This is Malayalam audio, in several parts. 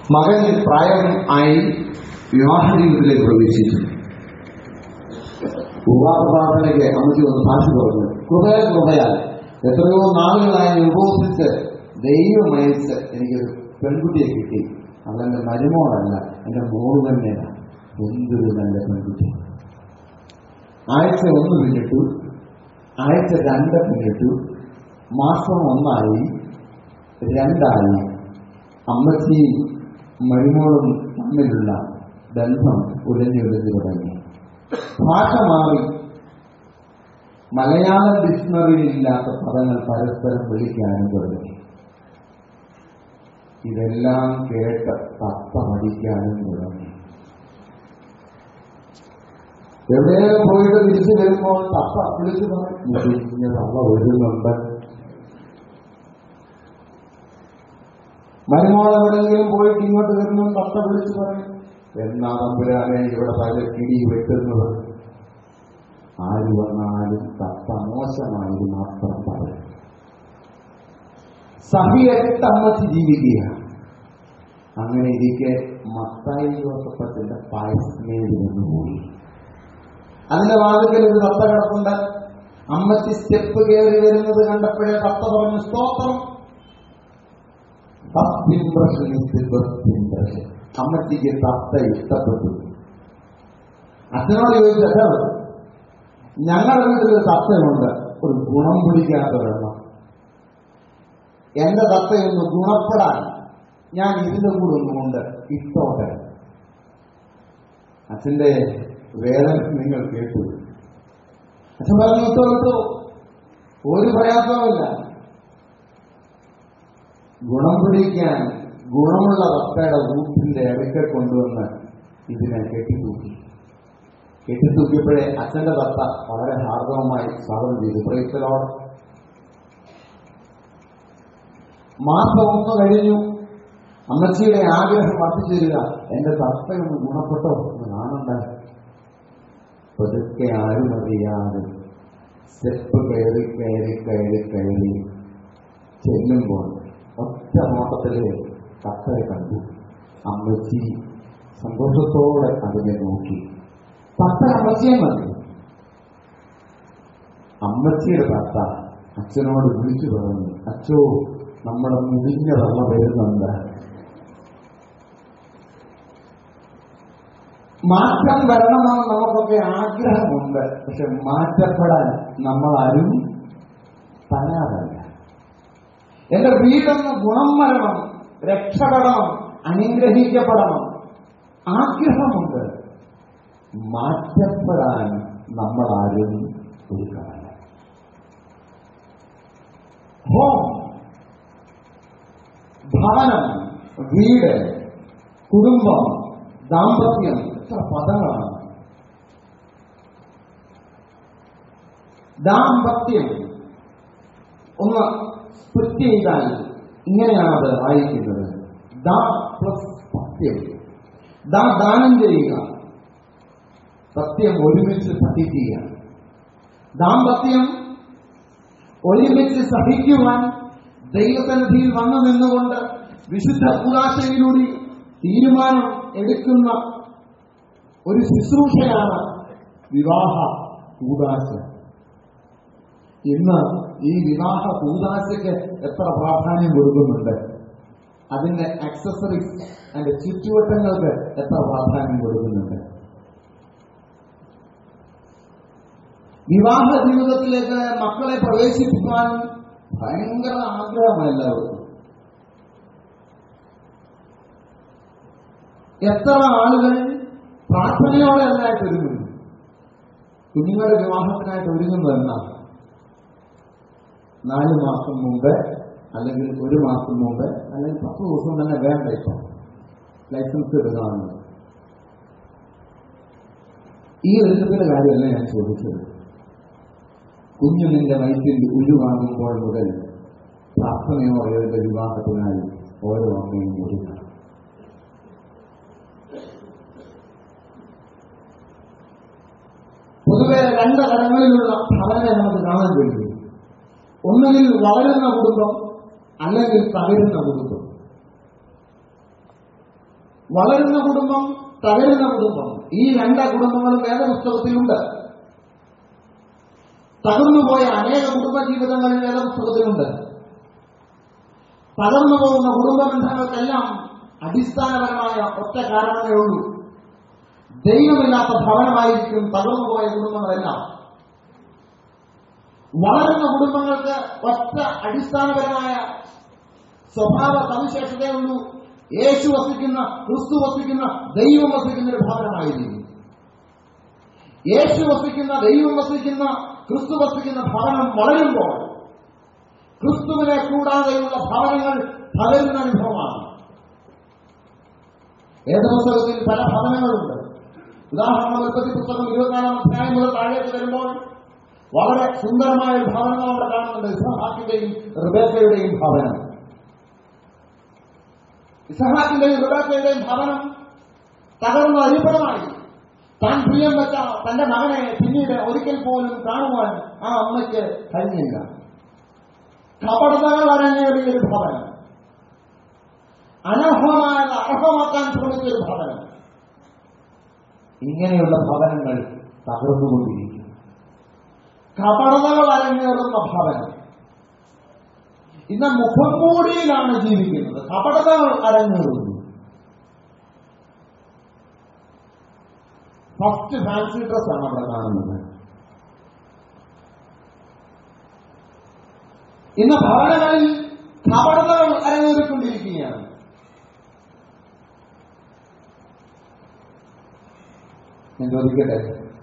മകൻ പ്രായം ആയി വിവാഹ ജീവിതത്തിലേക്ക് പ്രവേശിച്ചു വിവാഹപ്രാർത്ഥനയ്ക്ക് അമ്മയ്ക്ക് ഒന്ന് സാക്ഷി പറഞ്ഞു കൃപയാൽ കൃപയാൽ എത്രയോ നാളുകളായി ഉപവസിച്ച് ദൈവം അയച്ച് എനിക്കൊരു പെൺകുട്ടിയെ കിട്ടി അതെന്റെ മരുമോളല്ല എന്റെ മോള് തന്നെയാണ് എന്തൊരു നല്ല പെൺകുട്ടി ആഴ്ച ഒന്ന് പിന്നിട്ടു ആഴ്ച രണ്ട് പിന്നിട്ടു മാസം ഒന്നായി രണ്ടായി അമ്മച്ചി മരുമോളും തമ്മിലുള്ള ബന്ധം ഉലഞ്ഞുലഞ്ഞു തുടങ്ങി ഭാഷ മാറി മലയാളം ഡിക്ഷണറിയിൽ ഇല്ലാത്ത പദങ്ങൾ പരസ്പരം വിളിക്കാനും തുടങ്ങി ഇതെല്ലാം കേട്ട് തത്ത പഠിക്കാനും തുടങ്ങി എവിടെയൊക്കെ പോയിട്ട് തിരിച്ചു വരുമ്പോൾ തത്ത വിളിച്ചു പറഞ്ഞു തള്ള വരുന്നുണ്ട് മരുമോൾ എവിടെയെങ്കിലും പോയിട്ട് ഇങ്ങോട്ട് വരുന്നു തത്ത വിളിച്ചു പറയും എന്നാ തമ്പുരാനെ ഇവിടെ പല കിടി വെട്ടുന്നത് ആര് വന്നാലും തത്ത മോശമായത് മാത്രം പറയും സഹിയട്ടമ്മച്ച് ജീവിക്കുക അങ്ങനെ ഇരിക്കെ മത്തായി ജോസഫത്തിന്റെ പായസമേൽ നിന്ന് പോയി അതിന്റെ വാതിക്കൽ ഒരു തത്ത കിടപ്പുണ്ട് അമ്മച്ചി സ്റ്റെപ്പ് കയറി വരുന്നത് കണ്ടപ്പോഴേ തത്ത പറഞ്ഞു സ്തോത്രം ഭക്തിംപ്രഷൻ ഭക്തിംപ്രഷൻ അമ്മച്ചിക്ക് തത്ത ഇഷ്ടപ്പെട്ടു അച്ഛനോട് ചോദിച്ചു അച്ഛൻ ഞങ്ങളുടെ വീട്ടിൽ തത്തയുണ്ട് ഒരു ഗുണം പിടിക്കാത്ത വെള്ളം എന്റെ തത്തയൊന്ന് ഗുണപ്പെടാൻ ഞാൻ ഇതിന്റെ കൂടെ ഒന്നുകൊണ്ട് ഇട്ടോട്ടെ അച്ഛന്റെ വേദന നിങ്ങൾ കേട്ടു അച്ഛൻ പറഞ്ഞു ഇട്ടോ ഇട്ടോ ഒരു പ്രയാസവുമില്ല ഗുണം പിടിക്കാൻ ഗുണമുള്ള തത്തയുടെ ഊപ്പിന്റെ അടുക്കൽ കൊണ്ടുവന്ന് ഇതിനെ കെട്ടിത്തൂക്കി കെട്ടിത്തൂക്കിയപ്പോഴേ അച്ഛന്റെ തത്ത വളരെ ഹാർദവമായി സ്വാഗതം ചെയ്തു പ്രൈസലോട് മാസം ഒന്ന് കഴിഞ്ഞു അമ്മച്ചിയുടെ ആഗ്രഹം വർദ്ധിച്ചു തരിക എന്റെ തത്തയൊന്ന് ഗുണപ്പെട്ടോ എന്ന് കാണണ്ട പതുക്കെ ആരും അറിയാതെ സ്റ്റെപ്പ് കയറി കയറി കയറി കയറി ചെല്ലുമ്പോൾ ഒറ്റ നോട്ടത്തില് തത്തയെ കണ്ടു അമ്മച്ചി സന്തോഷത്തോടെ അതിനെ നോക്കി തത്ത അമ്മച്ചിയെ മതി അമ്മച്ചിയുടെ തത്ത അച്ഛനോട് വിളിച്ചു പറഞ്ഞു അച്ഛോ നമ്മുടെ മുടിഞ്ഞ വെള്ള വരുന്നുണ്ട് മാറ്റം വരണമെന്ന് നമുക്കൊക്കെ ആഗ്രഹമുണ്ട് പക്ഷെ മാറ്റപ്പെടാൻ നമ്മളാരും തയ്യാറല്ല എന്റെ വീടൊന്ന് ഗുണം വരണം രക്ഷപ്പെടണം അനുഗ്രഹിക്കപ്പെടണം ആഗ്രഹമുണ്ട് മാറ്റപ്പെടാൻ നമ്മളാരും ഒരുക്കമല്ല ഹോം ഭവനം വീട് കുടുംബം ദാമ്പത്യം എത്ര പദങ്ങളാണ് ദാമ്പത്യം ഒന്ന് സ്പ്ലിറ്റ് ചെയ്താൽ ഇങ്ങനെയാണ് അത് വായിക്കുന്നത് ദാ പ്ലസ് പത്യം ദാ ദാനം ചെയ്യുക സത്യം ഒരുമിച്ച് സഹിക്കുക ദാമ്പത്യം ഒരുമിച്ച് സഹിക്കുവാൻ ദൈവസന്നിധിയിൽ വന്നു നിന്നുകൊണ്ട് വിശുദ്ധ കൂടാശയിലൂടെ തീരുമാനം എടുക്കുന്ന ഒരു ശുശ്രൂഷയാണ് വിവാഹ കൂടാശ ഇന്ന് ഈ വിവാഹ കൂടാശയ്ക്ക് എത്ര പ്രാധാന്യം കൊടുക്കുന്നുണ്ട് അതിന്റെ അക്സസറീസ് അതിന്റെ ചുറ്റുവട്ടങ്ങൾക്ക് എത്ര പ്രാധാന്യം കൊടുക്കുന്നുണ്ട് വിവാഹ ജീവിതത്തിലേക്ക് മക്കളെ പ്രവേശിപ്പിക്കാൻ ഭയങ്കര ആഗ്രഹമാണ് എല്ലാവർക്കും എത്ര ആളുകൾ പ്രാർത്ഥനയോടെ അതിനായിട്ട് ഒരുങ്ങുന്നു കുഞ്ഞുങ്ങളുടെ വിവാഹത്തിനായിട്ട് ഒരുങ്ങുന്നത് എന്നാണ് നാല് മാസം മുമ്പ് അല്ലെങ്കിൽ ഒരു മാസം മുമ്പ് അല്ലെങ്കിൽ പത്ത് ദിവസം തന്നെ വേണ്ട ഇപ്പം ലൈസൻസ് എടുക്കാറുണ്ട് ഈ ഒരുക്കത്തിന്റെ കാര്യമല്ല ഞാൻ ചോദിച്ചത് കുഞ്ഞു നിന്റെ വയറ്റിൽ ഉരുവാകുമ്പോൾ മുതൽ പ്രാർത്ഥനയോടെ വിവാഹത്തിനായി ഓരോ അമ്മയും ഒരുങ്ങണം പൊതുവെ രണ്ട് തലങ്ങളിലുള്ള ഭവനെ നമുക്ക് കാണാൻ കഴിയും ഒന്നുകിൽ വളരുന്ന കുടുംബം അല്ലെങ്കിൽ തകരുന്ന കുടുംബം വളരുന്ന കുടുംബം തകരുന്ന കുടുംബം ഈ രണ്ട് കുടുംബങ്ങളും വേദപുസ്തകത്തിലുണ്ട് തകർന്നുപോയ അനേക കുടുംബ ജീവിതങ്ങളിൽ വേദപുസ്തകത്തിലുണ്ട് തകർന്നു പോകുന്ന കുടുംബ ബന്ധങ്ങൾക്കെല്ലാം അടിസ്ഥാനപരമായ ഒറ്റ കാരണമേ ഉള്ളൂ ദൈവമില്ലാത്ത ഭവനമായിരിക്കും തകർന്നുപോയ കുടുംബങ്ങളെല്ലാം വളരുന്ന കുടുംബങ്ങൾക്ക് ഒറ്റ അടിസ്ഥാനപരമായ സ്വഭാവ സവിശേഷതയേ ഉള്ളൂ യേശു വസിക്കുന്ന ക്രിസ്തു വസിക്കുന്ന ദൈവം വസിക്കുന്ന ഒരു ഭവനമായിരിക്കും യേശു വസിക്കുന്ന ദൈവം വസിക്കുന്ന ക്രിസ്തു വസിക്കുന്ന ഭവനം വളരുമ്പോൾ ക്രിസ്തുവിനെ കൂടാതെയുള്ള ഭവനങ്ങൾ തകരുന്ന അനുഭവമാണ് വേദപുസ്തകത്തിൽ പല ഭവനങ്ങളുണ്ട് ഉദാഹരണം ഉൽപ്പത്തി പുസ്തകം ഇരുപത്തിനാലാം അധ്യായം മുതൽ താഴേക്ക് വരുമ്പോൾ വളരെ സുന്ദരമായ ഒരു ഭവനം അവിടെ കാണുന്നുണ്ട് ഇസഹാക്കിന്റെയും റിബേക്കയുടെയും ഭവനം ഇസഹാക്കിന്റെയും റിബേക്കയുടെയും ഭവനം തകർന്ന അരിപ്പണമായി താൻ പ്രിയം വെച്ച തന്റെ മകനെ പിന്നീട് ഒരിക്കൽ പോലും കാണുവാൻ ആ അമ്മയ്ക്ക് കഴിഞ്ഞില്ല കപടതകൾ അരങ്ങേറിയ ഒരു ഭവനം അനർഹമായത് അർഹമാക്കാൻ ശ്രമിച്ച ഒരു ഭവനം ഇങ്ങനെയുള്ള ഭവനങ്ങൾ തകർന്നുകൊണ്ടിരിക്കും കപടതകൾ അരങ്ങേറുന്ന ഭവനം ഇന്ന് മുഖംമൂടിയിലാണ് ജീവിക്കുന്നത് കപടതകൾ അരങ്ങേറുന്നു ഫസ്റ്റ് ഫാൻസി ഡ്രസ്സാണ് അവിടെ കാണുന്നത് ഇന്ന് ഭവനങ്ങളിൽ കപടതകൾ അരങ്ങേറിക്കൊണ്ടിരിക്കുകയാണ് ഞാൻ ചോദിക്കട്ടെ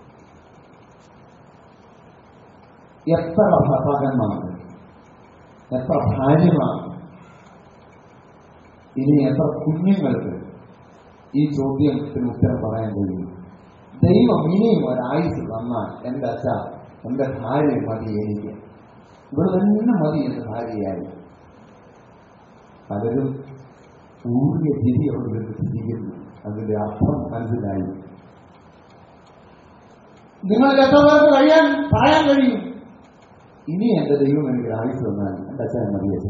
എത്ര ഭർത്താക്കന്മാർ എത്ര ഭാര്യമാർ ഇനി എത്ര കുഞ്ഞുങ്ങൾക്ക് ഈ ചോദ്യത്തിന് ഉത്തരം പറയാൻ കഴിയും ദൈവം ഇനിയും ഒരായുസ് തന്നാൽ എന്റെ അച്ഛ എന്റെ ഭാര്യ മതി എനിക്ക് ഇവിടെ തന്നെ മതി എന്റെ ഭാര്യയായി പലരും ഊറിയ തിരിയോട് തിരിക്കുന്നു അതിന്റെ അർത്ഥം മനസ്സിലായി നിങ്ങൾക്ക് എത്ര പേർക്ക് കഴിയാൻ പറയാൻ കഴിയും ഇനി എന്റെ ദൈവം എനിക്ക് ആയുസ് തന്നാൽ എന്റെ അച്ഛൻ മതി അച്ഛ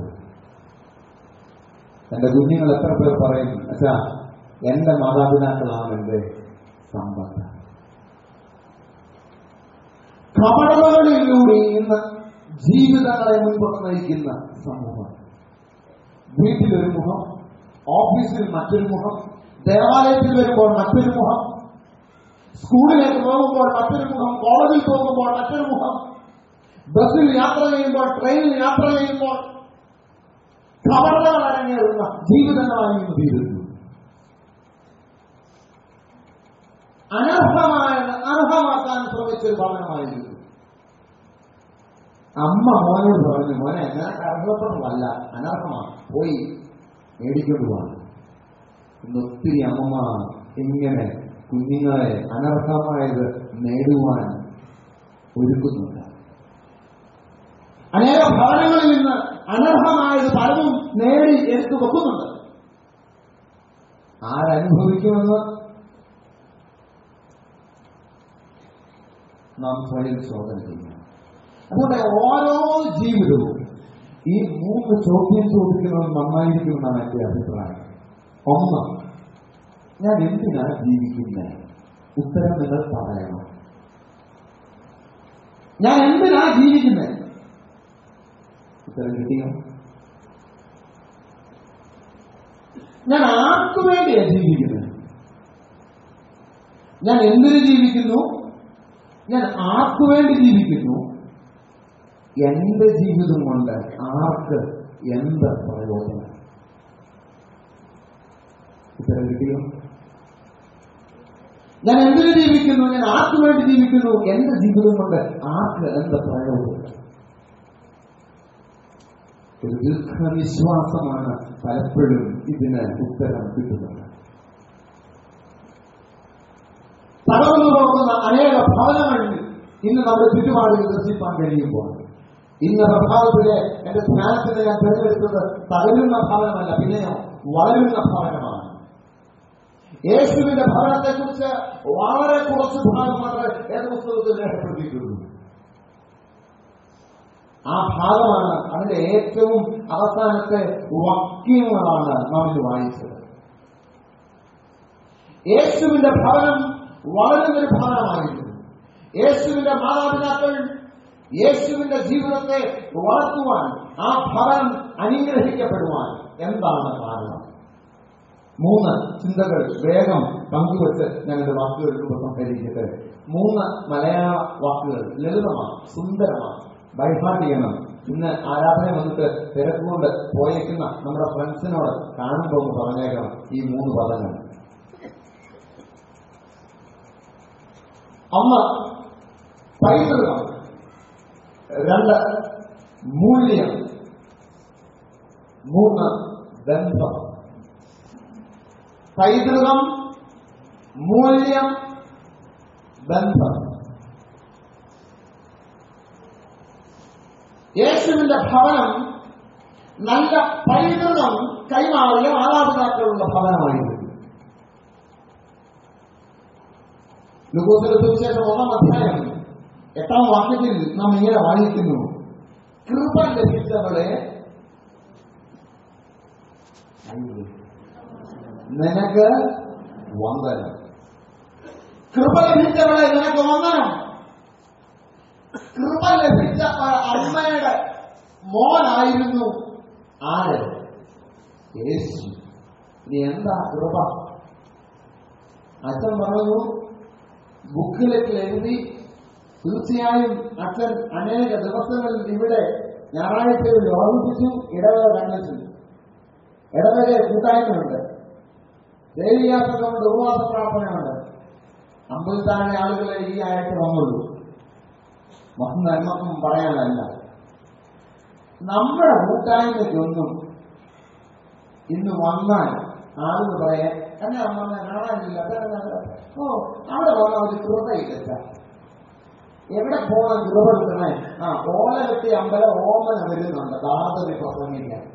എന്റെ കുഞ്ഞുങ്ങൾ എത്ര പേർ പറയും അച്ഛാ എന്റെ മാതാപിതാക്കളാണ് എന്റെ സമ്പത്ത് കപടതകളിലൂടെ ഇന്ന് ജീവിതങ്ങളെ മുൻപോട്ട് നയിക്കുന്ന സമൂഹം വീട്ടിലൊരു മുഖം ഓഫീസിൽ മറ്റൊരു മുഖം ദേവാലയത്തിൽ വരുമ്പോൾ മറ്റൊരു മുഖം സ്കൂളിലേക്ക് പോകുമ്പോൾ മറ്റൊരു മുഖം കോളേജിൽ പോകുമ്പോൾ മറ്റൊരു മുഖം ബസ്സിൽ യാത്ര ചെയ്യുമ്പോൾ ട്രെയിനിൽ യാത്ര ചെയ്യുമ്പോൾ കവർണകൾ അരങ്ങേറുന്ന ജീവിതങ്ങളാണ് ഇന്ന് തീരുന്നു അനർഹമായത് അർഹമാക്കാൻ ശ്രമിച്ചൊരു ഭവനമായിരുന്നു അമ്മ മോനോട് പറഞ്ഞു മോനെ നിനക്ക് അർഹപ്പെട്ടതല്ല അനർഹമാണ് പോയി മേടിക്കൊണ്ട് പോകണം ഇന്ന് ഒത്തിരി അമ്മ ഇങ്ങനെ കുഞ്ഞുങ്ങളെ അനർഹമായത് നേടുവാൻ ഒരുക്കുന്നുണ്ട് അനേക ഭവനങ്ങളിൽ നിന്ന് അനർഹമായത് പലതും നേടി എടുത്തു വെക്കുന്നുണ്ട് ആരനുഭവിക്കുമെന്ന് നാം സ്വയം ചോദന ചെയ്യണം അതുകൊണ്ട് ഓരോ ജീവിതവും ഈ മൂന്ന് ചോദ്യം ചോദിക്കുന്നത് നന്നായിരിക്കുമെന്നാണ് എന്റെ അഭിപ്രായം ഒന്ന് ഞാൻ എന്തിനാ ജീവിക്കുന്നത് ഉത്തരം നിങ്ങൾ പറയണം ഞാൻ എന്തിനാ ജീവിക്കുന്നത് ഉത്തരം കിട്ടിയോ ഞാൻ ആർക്കു വേണ്ടിയാ ജീവിക്കുന്നത് ഞാൻ എന്തിനു ജീവിക്കുന്നു ഞാൻ ആർക്കു വേണ്ടി ജീവിക്കുന്നു എന്റെ ജീവിതം കൊണ്ട് ആർക്ക് എന്ത് പ്രയോജനം ഉത്തരം കിട്ടിയോ ഞാൻ എന്തിനു ജീവിക്കുന്നു ഞാൻ ആർക്കു വേണ്ടി ജീവിക്കുന്നു എന്റെ ജീവിതം കൊണ്ട് ആർക്ക് എന്ത് പ്രയോജനം ഒരു ദീർഘവിശ്വാസമാണ് പലപ്പോഴും ഇതിന് ഉത്തരം കിട്ടുന്നത് തകർന്നു പോകുന്ന അനേക ഭവനങ്ങൾ ഇന്ന് നമ്മുടെ ചുറ്റുപാടിൽ ദർശിപ്പാൻ കഴിയുമ്പോൾ ഇന്ന് പ്രഭാതത്തിലെ എന്റെ ധ്യാനത്തിന് ഞാൻ തിരഞ്ഞെടുത്തത് തകരുന്ന ഭവനമല്ല പിന്നെയോ വളരുന്ന ഭവനമാണ് യേശുവിന്റെ ഭവനത്തെക്കുറിച്ച് വളരെ കുറച്ച് ഭാഗം മാത്രമേ ഏത് പുസ്തകത്തിൽ രേഖപ്പെടുത്തിയിട്ടുള്ളൂ ആ ഭാഗമാണ് അതിന്റെ ഏറ്റവും അവസാനത്തെ വാക്യങ്ങളാണ് നാം ഇന്ന് വായിച്ചത് യേശുവിന്റെ ഭവനം വളരുന്നൊരു ഭവനമായിരുന്നു യേശുവിന്റെ മാതാപിതാക്കൾ യേശുവിന്റെ ജീവിതത്തെ വളർത്തുവാൻ ആ ഭവനം അനുഗ്രഹിക്കപ്പെടുവാൻ എന്താണ് കാരണം മൂന്ന് ചിന്തകൾ വേഗം പങ്കുവച്ച് ഞങ്ങളുടെ വാക്കുകൾ ഉപസംഹരിക്കട്ടെ മൂന്ന് മലയാള വാക്കുകൾ ലളിതമാണ് സുന്ദരമാണ് ബൈഹാർട്ട് ചെയ്യണം ഇന്ന് ആരാധന വന്നിട്ട് തിരക്കുകൊണ്ട് പോയേക്കുന്ന നമ്മുടെ ഫ്രണ്ട്സിനോട് കാണുമ്പോൾ ഒന്ന് പറഞ്ഞേക്കണം ഈ മൂന്ന് പദങ്ങൾ ഒന്ന് പൈതൃകം രണ്ട് മൂല്യം മൂന്ന് ബന്ധം പൈതൃകം മൂല്യം ബന്ധം യേശുവിന്റെ ഭവനം നല്ല പൈതൃകം കൈമാറിയ മാതാപിതാക്കളുള്ള ഭവനമായിരുന്നു ലുക്കോസിലെ സുവിശേഷം ഒന്നാം അധ്യായം എട്ടാം വാക്യത്തിൽ നാം ഇങ്ങനെ വായിക്കുന്നു കൃപ ലഭിച്ചവളെ നിനക്ക് വന്ദനം കൃപ ലഭിച്ചവളെ നിനക്ക് വന്ദനം കൃപ ലഭിച്ച ഒരു അമ്മയുടെ മോനായിരുന്നു ആര് യേശു ഇനി എന്താ കൃപ അച്ഛൻ പറഞ്ഞു ബുക്കിലേക്ക് എഴുതി തീർച്ചയായും അച്ഛൻ അനേക ദിവസങ്ങളിൽ ഇവിടെ ഞായറാഴ്ചയിൽ ഓർമ്മിപ്പിച്ചു ഇടവേള കണ്ടെത്തി ഇടവേള കൂട്ടായ്മയുണ്ട് ദേവിയാസങ്ങളുണ്ട് ഉപവാസ പ്രാർത്ഥനയുണ്ട് അമ്പത് താഴെ ആളുകളെ ഈ ആഴ്ച വന്നുള്ളൂ മൊത്തം നന്മക്കും പറയാനല്ല നമ്മുടെ കൂട്ടായ്മയ്ക്കൊന്നും ഇന്ന് വന്നാൽ ആളുകൾ പറയാൻ എന്നെ അമ്മ കാണാനില്ല അതെന്താ? ഓ അവിടെ വന്ന ഒരു കൃപയില്ല എവിടെ പോകണം കൃപ കിട്ടണേ ആ ഓല കെട്ടി അമ്പലം ഓമന വരുന്നുണ്ട് ദാതറി പ്രസംഗിക്കാൻ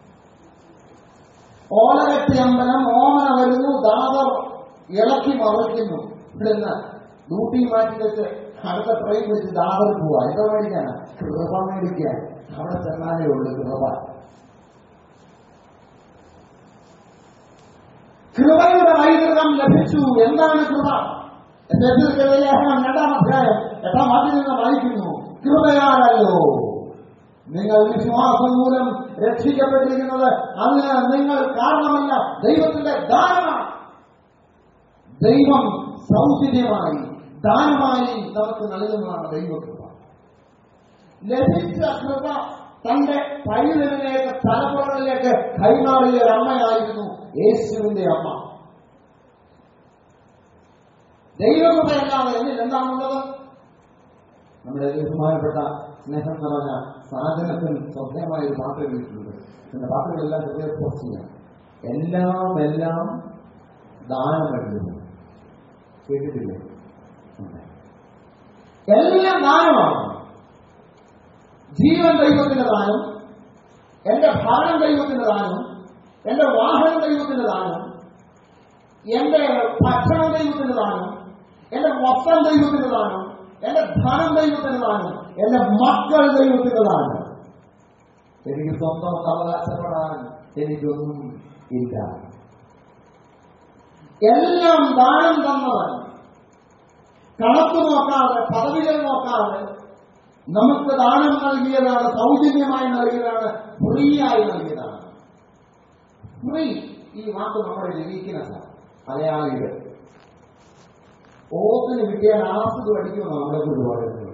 ഓല കെട്ടി അമ്പലം ഓമന വരുന്നു ദാതർ ഇളക്കി മറിക്കുന്നു ഇവിടുന്ന് ഡ്യൂട്ടി മാറ്റി വെച്ച് അടുത്ത ട്രെയിൻ വെച്ച് ദാതർ പോവാ എന്താ മേടിക്കാനാ കൃപ മേടിക്കാൻ അവിടെ ചെന്നാലേ ഉള്ളൂ കൃപ കൃപയുടെ പൈതൃകം ലഭിച്ചു എന്താണ് കൃപ ലേഖനം രണ്ടാം അധ്യായം എട്ടാം വാക്കിൽ നിന്ന് വായിക്കുന്നു കൃപയാണല്ലോ നിങ്ങൾ വിശ്വാസം മൂലം രക്ഷിക്കപ്പെട്ടിരിക്കുന്നത് അതിന് നിങ്ങൾ കാരണമല്ല ദൈവത്തിന്റെ ദാനമാണ് ദൈവം സൗജന്യമായി ദാനമായി നമുക്ക് നൽകുന്നതാണ് ദൈവകൃപ ലഭിച്ച കൃപ തന്റെ പൈതലിലേക്ക് തലമുറകളിലേക്ക് കൈമാറിയ ഒരു അമ്മയായിരുന്നു യേശുവിന്റെ അമ്മ ദൈവകൃപയല്ലാതെ എന്നിൽ എന്താണുള്ളത് നമ്മുടെ ബഹുമാനപ്പെട്ട സ്നേഹം നിറഞ്ഞ സാധനത്തിൽ ശ്രദ്ധേയമായ ഒരു പാട്ട് എഴുതിയിട്ടുണ്ട് എന്റെ പാട്ടുകളെല്ലാം ഹൃദയ പോസ്റ്റ് ചെയ്യാം എല്ലാം എല്ലാം ദാനം എഴുതുന്നു കേട്ടിട്ടില്ലേ എല്ലാം ദാനമാണ് ജീവൻ ദൈവത്തിന്റെ ദാനം എന്റെ ഭവനം ദൈവത്തിന്റെ ദാനം എന്റെ വാഹനം ദൈവത്തിന്റെ ദാനം എന്റെ ഭക്ഷണം ദൈവത്തിന്റെ ദാനം എന്റെ വസ്ത്രം ദൈവത്തിന്റെ ദാനം എന്റെ ധനം ദൈവത്തിന്റെ ദാനം എന്റെ മക്കൾ ദൈവത്തിന്റെ ദാനം എനിക്ക് സ്വന്തം അവകാശപ്പെടാൻ എനിക്കൊന്നും ഇല്ല എല്ലാം ദാനം തന്നവൻ കണക്ക് നോക്കാതെ പദവികൾ നോക്കാതെ നമുക്ക് ദാനം നൽകിയതാണ് സൗജന്യമായി നൽകിയതാണ് ഫ്രീ ആയി നൽകിയതാണ് ഫ്രീ ഈ വാക്ക് നമ്മുടെ ലഭിക്കുന്നതാണ് മലയാളികൾ ഓത്തിന് കിട്ടിയാൽ ആസ്വദ് പഠിക്കുമെന്ന് നമ്മളെ കൊണ്ട് പറയുന്നത്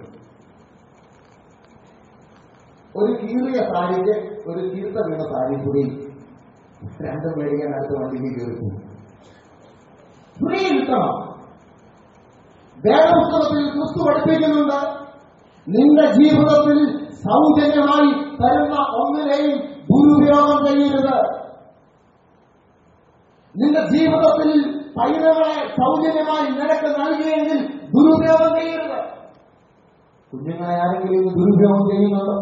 ഒരു കീറിയ സാരിക്ക് ഒരു കീർത്ത വീണ സാരി ഫ്രീ രണ്ടും മേടിക്കാൻ അടുത്ത വണ്ടിക്ക് കയറി ഫ്രീ കിട്ടണം വേദപുസ്തകത്തിൽ ക്രിസ്തു പഠിപ്പിക്കുന്നുണ്ട് നിന്റെ ജീവിതത്തിൽ സൗജന്യമായി തരുന്ന ഒന്നിനെയും ദുരുപയോഗം ചെയ്യരുത് നിന്റെ ജീവിതത്തിൽ പൈതകളെ സൗജന്യമായി നിനക്ക് നൽകിയെങ്കിൽ ദുരുപയോഗം ചെയ്യരുത് കുഞ്ഞുങ്ങളെ ആരെങ്കിലും ഇത് ദുരുപയോഗം ചെയ്യുന്നുണ്ടോ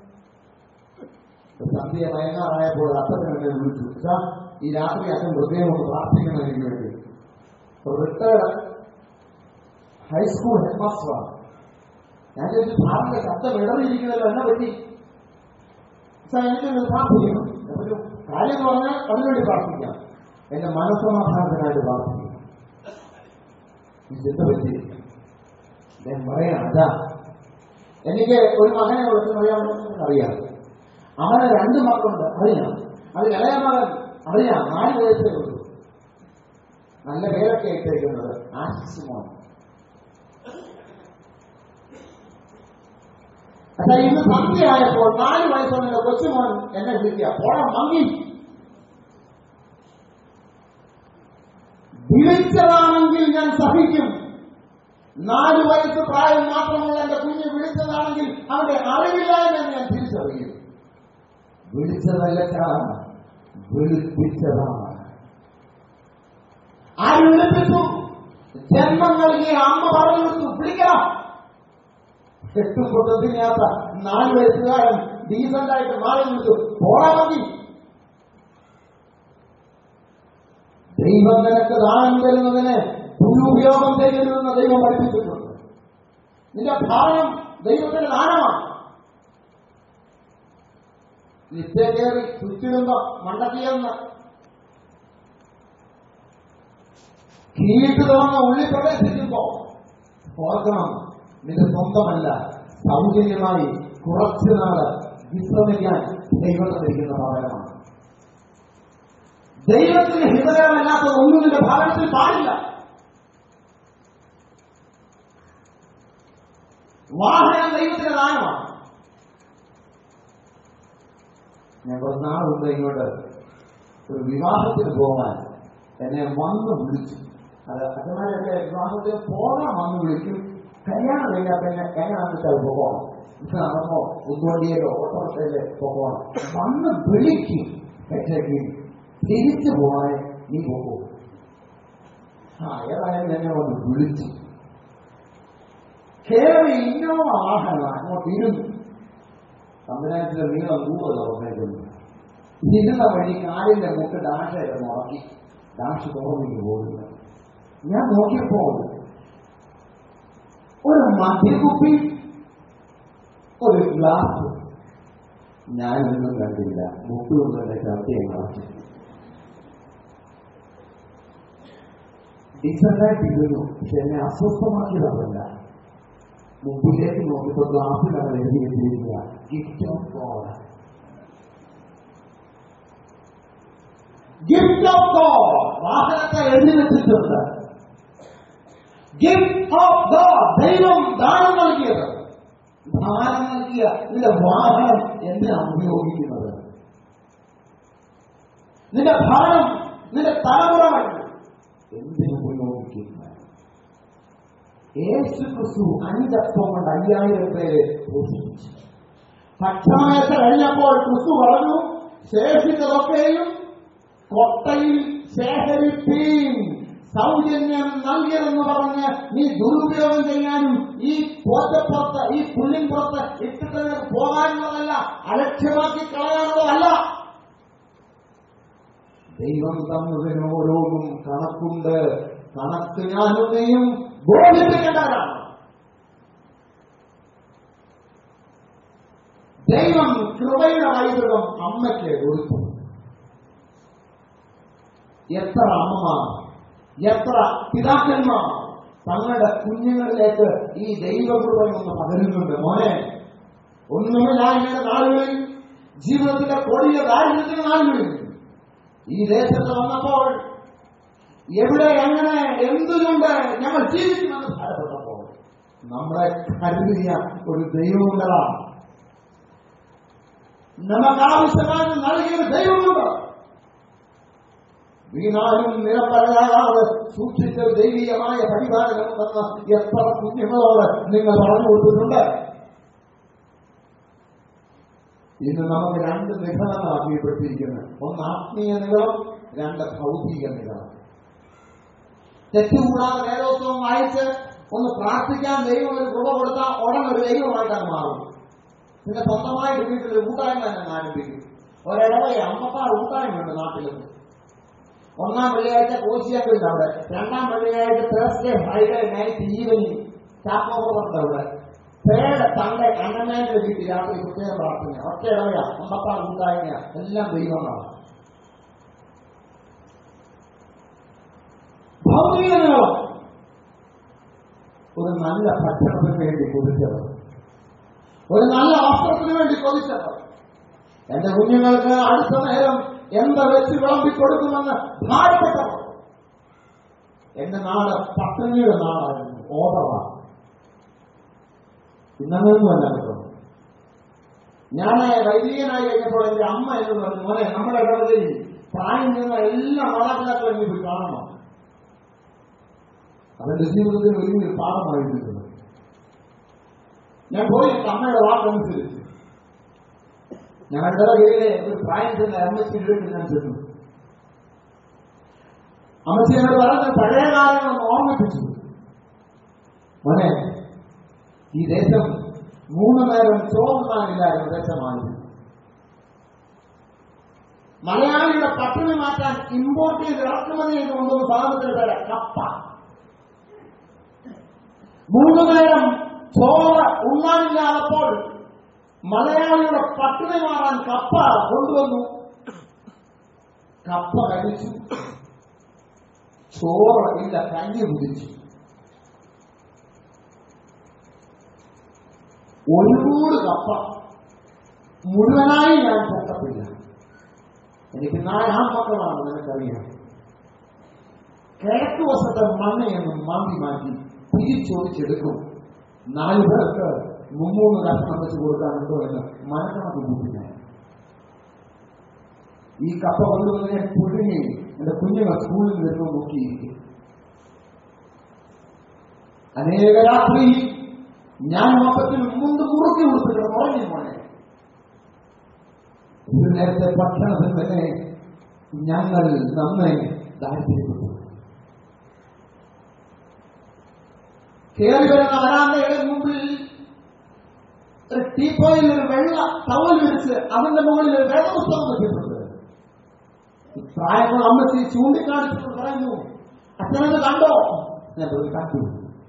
ഒരു സന്ധ്യ മയങ്ങാറായപ്പോൾ അച്ഛൻ എന്നെ വിളിച്ചു "അച്ഛാ, ഈ രാത്രി അച്ഛൻ പ്രത്യേകം ഒന്ന് പ്രാർത്ഥിക്കണം എനിക്ക് വേണ്ടി റിട്ടയർഡ് ഹൈസ്കൂൾ ഹെഡ് മാസ്റ്ററാണ് ഞാൻ ചോദിച്ചു ഭാവിയുടെ ശബ്ദം ഇടറിയിരിക്കുന്നല്ലോ എന്നെ പറ്റി സാർ എനിക്ക് പ്രാർത്ഥിക്കണം ഒരു കാര്യം എന്ന് പറഞ്ഞാൽ അതിനുവേണ്ടി പ്രാർത്ഥിക്കാം എന്റെ മനസ്സമാധാനത്തിനായിട്ട് പ്രാർത്ഥിക്കണം ചിന്ത പറ്റിയിരിക്കും അദ്ദേഹം പറയാം അതാ എനിക്ക് ഒരു മകനെ വിളിച്ചെന്ന് അറിയാമെന്ന് അറിയാം അവന് രണ്ട് മക്കളുണ്ട് അറിയാം അത് ഇളയ മകൻ അറിയാം നാല് വയസ്സേ ഉള്ളൂ നല്ല പേരൊക്കെ ഇട്ടേക്കുന്നത് ആശിസ് മോൻ പക്ഷെ ഇന്ന് സന്ധ്യയായപ്പോൾ നാല് വയസ്സുള്ള കൊച്ചുമോൻ എന്നെ വിളിക്കുക പോടാ മങ്ങി വിളിച്ചതാണെങ്കിൽ ഞാൻ സഹിക്കും നാല് വയസ്സ് പ്രായം മാത്രമുള്ള എന്റെ കുഞ്ഞ് വിളിച്ചതാണെങ്കിൽ അവന്റെ അറിവില്ലായ്മ ഞാൻ തിരിച്ചറിയും വിളിച്ചതല്ല ചാണ് വിളിപ്പിച്ചതാണ് ആര് വിളിപ്പിച്ചു ജന്മം നൽകിയ അമ്മ പറഞ്ഞു കൊടുത്തു വിളിക്കണം എട്ടും പൊട്ടത്തിനകത്ത നാല് വയസ്സുകാരൻ ഡീസന്റ് ആയിട്ട് മാറി നിൽക്കും പോടാ മതി ദൈവം നിനക്ക് ദാനം തരുന്നതിന് ദുരുപയോഗം ചെയ്യരുതെന്ന് ദൈവം പഠിപ്പിച്ചിട്ടുണ്ട് നിന്റെ ഭാവനം ദൈവത്തിന്റെ ദാനമാണ് നിത്യ കയറി ചുറ്റിടുമ്പോ മണ്ടക്കിയെന്ന് കീഴിട്ട് തുറന്ന് ഉള്ളിൽ പ്രവേശിക്കുമ്പോ ഓർക്കണം നിന്റെ സ്വന്തമല്ല സൗജന്യമായി കുറച്ചു നാള് വിശ്രമിക്കാൻ ദൈവം തന്നിരിക്കുന്ന ഭവനമാണ് ദൈവത്തിന് ഹിതകരമല്ലാത്ത ഒന്നും നിന്റെ ഭാവനത്തിൽ പാടില്ല വാഹനം ദൈവത്തിന്റെ ദാനമാണ് ഞാൻ കുറച്ച് നാൾ മുമ്പ് ഇങ്ങോട്ട് ഒരു വിവാഹത്തിന് പോകാൻ എന്നെ വന്ന് വിളിച്ചു അത് അച്ഛന്മാരൊക്കെ വിവാഹത്തിന് പോകാൻ വന്ന് വിളിക്കും കല്യാണം കഴിഞ്ഞാൽ പിന്നെ എങ്ങനെയാണെന്ന് വെച്ചാൽ പോകണം ഇത് നടന്നോ ഉദ്വണ്ടിയിലോ ഓട്ടോറിക്ഷയിലോ പോകണം വന്ന് വിളിക്കും പക്ഷേക്ക് തിരിച്ചു പോകാൻ നീ പോകും ആ ഏതായാലും എന്നെ വന്ന് വിളിച്ചു കേരള ഇന്നോവ വാഹനം അങ്ങോട്ട് ഇരുന്നു തമ്പുരാനത്തിന്റെ നീളം കൂടുതൽ ഓർമ്മയിട്ടുണ്ട് ഇരുന്ന വഴി കാലിന്റെ മുട്ട് ഡാഷയൊക്കെ മുടക്കി ഡാഷ് തുറന്നിട്ട് പോകുന്നു ഞാൻ നോക്കിയപ്പോൾ ഒരു മദ്യക്കുപ്പി ഒരു ഗ്ലാസ് ഞാനൊന്നും കണ്ടില്ല മുട്ടുകൊണ്ട് തന്നെ ചർച്ചയെ ഗ്ലാസ് ഡീസന്റായിട്ടിരുന്നു പക്ഷെ എന്നെ അസ്വസ്ഥമാക്കിയതല്ല മുമ്പിലേക്ക് നോക്കിയപ്പോൾ ഗ്ലാസ്സിൽ അവർ എഴുതി വെച്ചിരിക്കുക gift of God gift of God വാഹനത്തെ എഴുതി വെച്ചിട്ടുണ്ട് ഗിഫ്റ്റ് ഓഫ് ഗോഡ് ദൈവം ദാനം നൽകിയത് ദാനം നൽകിയ നിന്റെ വാഹനം എന്തിനാണ് ഉപയോഗിക്കുന്നത് നിന്റെ ഭവനം നിന്റെ തലമുറകൾ എന്തിനു ഉപയോഗിക്കുന്നത് യേശു ക്രിസ്തു അഞ്ചപ്പം കൊണ്ട് അയ്യായിരം പേരെ പോഷിപ്പിച്ചു ഭക്ഷണമേശ കഴിഞ്ഞപ്പോൾ ക്രിസ്തു പറഞ്ഞു ശേഷിച്ചതൊക്കെയും കൊട്ടയിൽ ശേഖരിപ്പീൻ സൗജന്യം നൽകിയെന്ന് പറഞ്ഞ് നീ ദുരുപയോഗം ചെയ്യാനും ഈ പോറ്റപ്പുറത്ത് ഈ പുല്ലിൻപുറത്ത് ഇട്ടിട്ട് പോകാനുള്ളതല്ല അലക്ഷ്യമാക്കി കളയാനുള്ളതല്ല ദൈവം തന്നതിന് ഓരോന്നും കണക്കുണ്ട് കണക്ക് ഞാനും നീയും ബോധിപ്പിക്കേണ്ടവരാണ് ദൈവം കൃപയുടെ വൈദ്യുതം അമ്മയ്ക്ക് കൊടുത്തു എത്ര അമ്മമാർ എത്ര പിതാക്കന്മാർ തങ്ങളുടെ കുഞ്ഞുങ്ങളിലേക്ക് ഈ ദൈവകൃപയും ഒന്ന് പകരുന്നുണ്ട് മോനെ ഒന്നുമില്ലായ്മയുടെ നാളുകളിൽ ജീവിതത്തിലെ കൊടിയ ദാരിദ്ര്യത്തിന്റെ നാളുകളിൽ ഈ ദേശത്ത് വന്നപ്പോൾ എവിടെ എങ്ങനെ എന്തുകൊണ്ട് ഞങ്ങൾ ജീവിക്കുമെന്ന് ഭാരപ്പെട്ടപ്പോൾ നമ്മളെ കരുതിയ ഒരു ദൈവമുണ്ടതാണ് നമുക്ക് ആവശ്യമായി നൽകിയ ഒരു ദൈവമുണ്ട് വീണാലും നിരപ്പരയാകാതെ സൂക്ഷിച്ച ഒരു ദൈവീയമായ പരിപാലനം തന്ന എത്ര കുഞ്ഞുങ്ങളോട് നിങ്ങൾ പറഞ്ഞു കൊടുത്തിട്ടുണ്ട് ഇന്ന് നമുക്ക് രണ്ട് നിഗമനമാക്കിയപ്പെട്ടിരിക്കുന്നത് ഒന്ന് ആത്മീയ നിഗമം രണ്ട് ഭൗതിക നിഗമം തെറ്റുകൂടാതെ വേദോത്സവം വായിച്ച് ഒന്ന് പ്രാർത്ഥിക്കാൻ ദൈവം ഒരു കൃപ കൊടുത്താൽ ഉടൻ ഒരു ദൈവമായിട്ടാണ് മാറും പിന്നെ സ്വന്തമായിട്ട് വീട്ടിൽ ഒരു കൂട്ടായ്മ തന്നെ ആരംഭിക്കും ഒരിടവയെ അമ്പത്താറ് കൂട്ടായ്മയുണ്ട് നാട്ടിലും ഒന്നാം വെള്ളിയാഴ്ച കോശിയാക്കുണ്ട് അവിടെ രണ്ടാം വെള്ളിയാഴ്ച തേഴ്സ്ഡേ ഫ്രൈഡേ നൈറ്റ് ഈവനിങ് ചാപ്പോറുണ്ട് അവിടെ തേട് തന്റെ അണ്ണമേന്റെ വീട്ടിൽ രാത്രി പ്രത്യേക പ്രാർത്ഥന ഒറ്റ ഇടവയ അമ്പത്താറ് കൂട്ടായ്മ എല്ലാം ദൈവമാണ് ഭൗതിക നിയമം നല്ല ഭക്ഷണത്തിന് വേണ്ടി കൊതിച്ചവർ ഒരു നല്ല വസ്ത്രത്തിന് വേണ്ടി കൊതിച്ചവർ എന്റെ കുഞ്ഞുങ്ങൾക്ക് അടുത്ത നേരം എന്ത് വെച്ച് വിളമ്പി കൊടുക്കുമെന്ന് ഭാരപ്പെട്ടവർ എന്റെ നാട് പട്ടിണിയുടെ നാടായിരുന്നു ഓർഡറാണ് ഇന്നൊന്നുമല്ല കേട്ടോ ഞാൻ വൈദികനായി കഴിഞ്ഞപ്പോൾ എന്റെ അമ്മ എന്ന് പറഞ്ഞു മോനെ നമ്മുടെ ഇടവകയിൽ പ്രായം ചെന്ന എല്ലാ മാതാപിതാക്കളും നീ പോയി കാണണം അതെന്റെ ജീവിതത്തിൽ വലിയൊരു പാഠമായിരുന്നത് ഞാൻ പോയി എന്റെ അമ്മയുടെ വാക്കനുസരിച്ച് ഞങ്ങളുടെ ഇടവകയിലെ ഒരു പ്രായം ചെന്ന അമ്മച്ചിയുടെ വീട്ടിൽ ഞാൻ ചെന്നു അമ്മച്ചിയോട് പറഞ്ഞ പഴയ കാലങ്ങളൊന്ന് ഓർമ്മിപ്പിച്ചു മോനെ ഈ ദേശം മൂന്ന് നേരം ചോറുന്നാനില്ലായിരുന്നു ദേശമായിരുന്നു മലയാളിയുടെ പട്ടിണി മാറ്റാൻ ഇമ്പോർട്ട് ചെയ്ത് ഇറക്കുമതി ചെയ്ത് കൊണ്ടുവന്ന സാധനത്തിന് പേര് കപ്പ മൂന്ന് നേരം ചോറ് ഉണ്ണാനില്ലാതപ്പോൾ മലയാളിയുടെ പട്ടിണി മാറാൻ കപ്പ കൊണ്ടുവന്നു കപ്പ കഴിച്ചു ചോറ് ഇല്ല കഞ്ഞി കുടിച്ചു ഒരുപാട് കപ്പ മുഴുവനായി ഞാൻ പൊക്കത്തില്ല എനിക്ക് നാല് ആൺമക്കളാണ് നിനക്കറിയാം കിഴക്ക് വശത്തെ മണ്ണയെന്ന് മാന്തി മാറ്റി തിരിച്ചൊടിച്ചെടുക്കും നാല് പേർക്ക് മുമ്മൂന്ന് കഷ്ണം വെച്ച് കൊടുക്കാനുണ്ടോ എന്ന് മനക്കണക്ക് കൂട്ടില്ല ഈ കപ്പ കൊണ്ടുവന്ന് ഞാൻ പുഴുങ്ങി എന്റെ കുഞ്ഞുങ്ങൾ സ്കൂളിൽ വരുമ്പോൾ നോക്കിയിരിക്കും അനേക രാത്രി ഞാൻ മൊത്തത്തിൽ മുണ്ട് മുറുക്കി കൊടുത്തിട്ട് ഉറങ്ങി മോനെ ഒരു നേരത്തെ ഭക്ഷണത്തിൽ തന്നെ ഞങ്ങൾ നന്നായി ദാരിദ്ര്യപ്പെട്ടു കയറി വരുന്ന വരാന്തയുടെ മുമ്പിൽ ഒരു ടീപ്പോയിൽ ഒരു വെള്ള ടവൽ വിരിച്ച് അതിന്റെ മുകളിൽ ഒരു വേദപുസ്തകം വെച്ചിട്ടുണ്ട് പ്രായമുള്ള അമ്മച്ചി ചൂണ്ടിക്കാണിച്ചിട്ട് പറയുന്നു അച്ഛനത് കണ്ടോ ഞാൻ പോയി കണ്ടു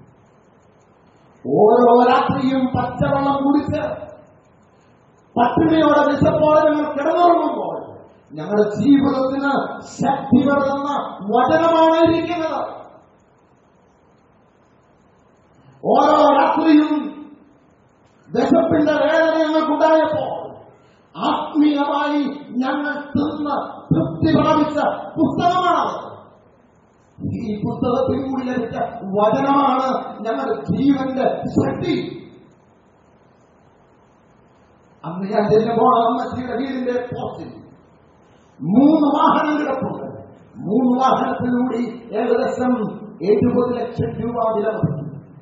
ഓരോ രാത്രിയും പച്ചവെള്ളം കുടിച്ച് പട്ടിണിയോടെ വിശപ്പോടെ ഞങ്ങൾ കിടന്നുറങ്ങുമ്പോൾ ഞങ്ങളുടെ ജീവിതത്തിന് ശക്തി പകർന്ന വചനമാണ് ഇരിക്കുന്നത് ഓരോ രാത്രിയും വിശപ്പിന്റെ വേദന ഞങ്ങൾക്കുണ്ടായപ്പോൾ ആത്മീയമായി ഞങ്ങൾ തിന്ന് തൃപ്തി പ്രാപിച്ച പുസ്തകമാണ് ഈ പുസ്തകത്തിൽ കൂടി ലഭിച്ച വചനമാണ് ഞങ്ങളുടെ ജീവന്റെ ശക്തി അന്ന് ഞാൻ ചെല്ലുമ്പോൾ അമ്മച്ചിയുടെ വീടിന്റെ പോസ്റ്റിൽ മൂന്ന് വാഹനം കിടപ്പുണ്ട് മൂന്ന് വാഹനത്തിലൂടെ ഏകദേശം എഴുപത് ലക്ഷം രൂപ വിലമതിക്കും